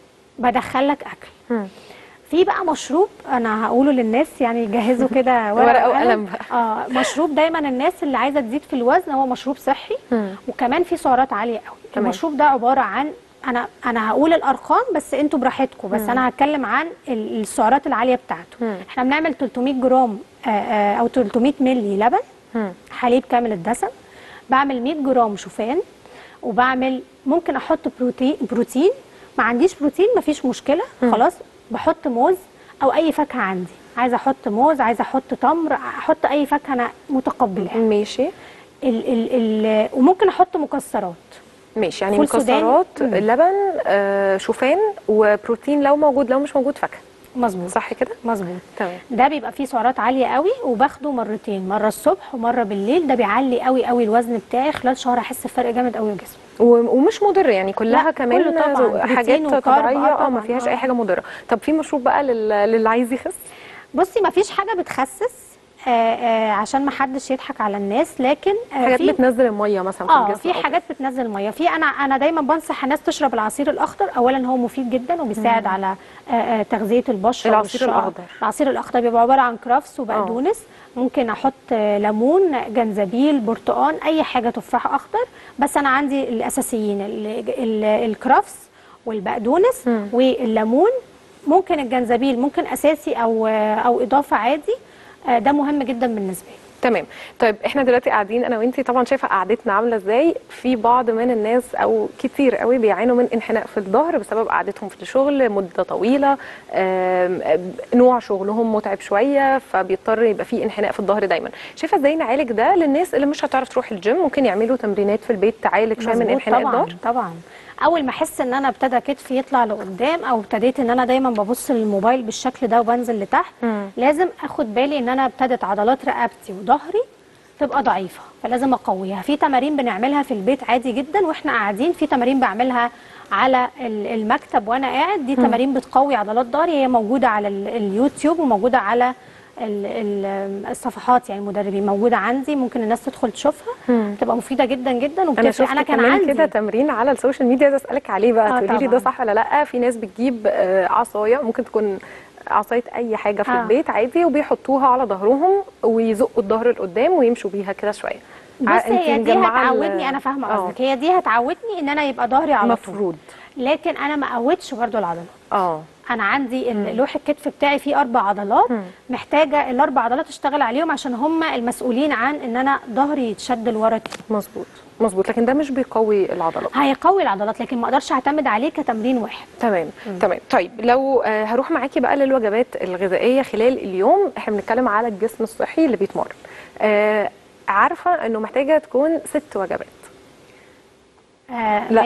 بدخل لك اكل في بقى مشروب انا هقوله للناس يعني يجهزوا كده ورقة وقلم بقى. اه مشروب دايما الناس اللي عايزه تزيد في الوزن هو مشروب صحي وكمان فيه سعرات عاليه قوي تمام. المشروب ده عباره عن انا انا هقول الارقام بس انتوا براحتكم بس انا هتكلم عن ال- السعرات العاليه بتاعته احنا بنعمل 300 جرام آه، آه، او 300 ملي لبن حليب كامل الدسم بعمل 100 جرام شوفان وبعمل ممكن احط بروتين بروتين ما عنديش بروتين مفيش مشكله خلاص بحط موز او اي فاكهه عندي عايزه احط موز عايزه احط تمر احط اي فاكهه انا متقبلاها ماشي ال ال ال وممكن احط مكسرات ماشي يعني فول سوداني. مكسرات مم. لبن آه شوفان وبروتين لو موجود لو مش موجود فاكهه مظبوط صح كده مظبوط تمام ده بيبقى فيه سعرات عاليه قوي وباخده مرتين مره الصبح ومره بالليل ده بيعلي قوي قوي الوزن بتاعي خلال شهر احس بفرق جامد قوي في جسمي و- ومش مضر يعني كلها لا، كمان كله طبعاً. ذو- بروتين حاجات وكارب، طبيعيه آه اه ما طبعاً، فيهاش آه. اي حاجه مضره طب في مشروب بقى لل- للي عايز يخس بصي ما فيش حاجه بتخسس آه آه عشان ما حدش يضحك على الناس لكن آه حاجات في بتنزل الميه مثلا في اه الجسم في أو حاجات بتنزل ميه في انا انا دايما بنصح الناس تشرب العصير الاخضر اولا هو مفيد جدا وبيساعد على آه آه تغذيه البشره العصير والشعر. الأخضر. العصير الاخضر بيبقى عباره عن كرفس وبقدونس ممكن احط آه ليمون جنزبيل برتقان اي حاجه تفاح اخضر بس انا عندي الاساسيين ال- ال- الكرفس والبقدونس والليمون ممكن الجنزبيل ممكن اساسي او آه او اضافه عادي آه ده مهم جدا بالنسبه لي تمام طيب احنا دلوقتي قاعدين انا وانتي طبعا شايفه قعدتنا عامله ازاي في بعض من الناس او كتير قوي بيعانوا من انحناء في الظهر بسبب قعدتهم في الشغل مده طويله آم، آم، نوع شغلهم متعب شويه فبيضطر يبقى في انحناء في الظهر دايما شايفه ازاي نعالج ده للناس اللي مش هتعرف تروح الجيم ممكن يعملوا تمرينات في البيت تعالج شويه من مظبوط انحناء طبعا الظهر طبعا اول ما احس ان انا ابتدى كتفي يطلع لقدام او ابتديت ان انا دايما ببص للموبايل بالشكل ده وبنزل لتحت لازم اخد بالي ان انا ابتدت عضلات رقبتي وظهري تبقى ضعيفه فلازم اقويها في تمارين بنعملها في البيت عادي جدا واحنا قاعدين في تمارين بعملها على ال- المكتب وانا قاعد دي تمارين بتقوي عضلات ظهري هي موجوده على ال- اليوتيوب وموجوده على ال- ال- الصفحات يعني المدربين موجوده عندي ممكن الناس تدخل تشوفها تبقى مفيده جدا جدا انا وبتفرق شفت انا كان كمان عندي كده تمرين على السوشيال ميديا عايزه اسالك عليه بقى آه تقولي لي ده طبعاً. صح ولا لا في ناس بتجيب آه، عصايه ممكن تكون عصايه اي حاجه في آه. البيت عادي وبيحطوها على ظهرهم ويزقوا الظهر لقدام ويمشوا بيها كده شويه ع- بص هي أنت دي مجمعة ال- هتعودني انا فاهمه آه. قصدك هي دي هتعودني ان انا يبقى ظهري على طول مفروض لكن انا ما قوتش برضو العضلات اه انا عندي ال- لوح الكتف بتاعي فيه اربع عضلات محتاجه الاربع عضلات اشتغل عليهم عشان هم المسؤولين عن ان انا ظهري يتشد لورا كده مظبوط مظبوط لكن ده مش بيقوي العضلات هيقوي العضلات لكن ما اقدرش اعتمد عليه كتمرين واحد تمام تمام طيب لو آه، هروح معاكي بقى للوجبات الغذائيه خلال اليوم احنا بنتكلم على الجسم الصحي اللي بيتمرن آه عارفه انه محتاجه تكون ست وجبات آه لا ماشي.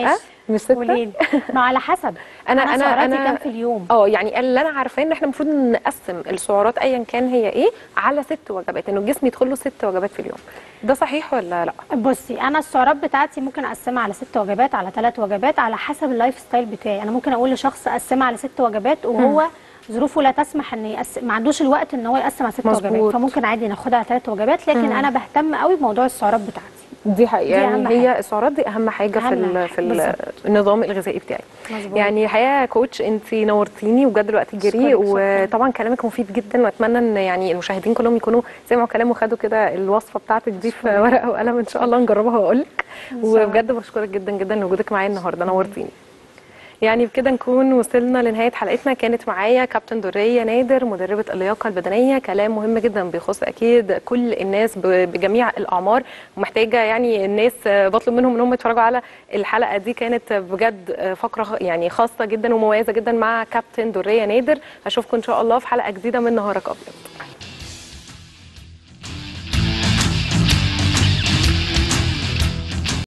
مش ستة قولي لي ما على حسب أنا- انا أنا- سعراتي أنا- كام في اليوم اه يعني اللي انا عارفاه ان احنا المفروض نقسم السعرات ايا كان هي ايه على ست وجبات انه الجسم يدخل له ست وجبات في اليوم ده صحيح ولا لا بصي انا السعرات بتاعتي ممكن اقسمها على ست وجبات على ثلاث وجبات على حسب اللايف ستايل بتاعي انا ممكن اقول لشخص اقسمها على ست وجبات وهو ظروفه لا تسمح ان يقسم ما عندوش الوقت ان هو يقسم على ست مظبوط. وجبات فممكن عادي ناخدها على ثلاث وجبات لكن انا بهتم قوي بموضوع السعرات بتاعتي دي حقيقه دي يعني أهم هي حاجة. السعرات دي اهم حاجه في أهم ال في ال بالظبط. النظام الغذائي بتاعي مظبوط. يعني الحقيقه يا كوتش انت نورتيني وبجد الوقت جري أشكرك، شكراً. وطبعا كلامك مفيد جدا واتمنى ان يعني المشاهدين كلهم يكونوا سمعوا كلام وخدوا كده الوصفه بتاعتك دي في ورقه وقلم ان شاء الله نجربها واقول لك الله. وبجد بشكرك جدا جدا لوجودك معايا النهارده نورتيني يعني بكده نكون وصلنا لنهايه حلقتنا كانت معايا كابتن دريه نادر مدربه اللياقه البدنيه كلام مهم جدا بيخص اكيد كل الناس ب- بجميع الاعمار ومحتاجه يعني الناس آه، بطلب منهم ان هم يتفرجوا على الحلقه دي كانت بجد آه، فقره خ- يعني خاصه جدا ومميزه جدا مع كابتن دريه نادر اشوفكم ان شاء الله في حلقه جديده من نهارك ابيض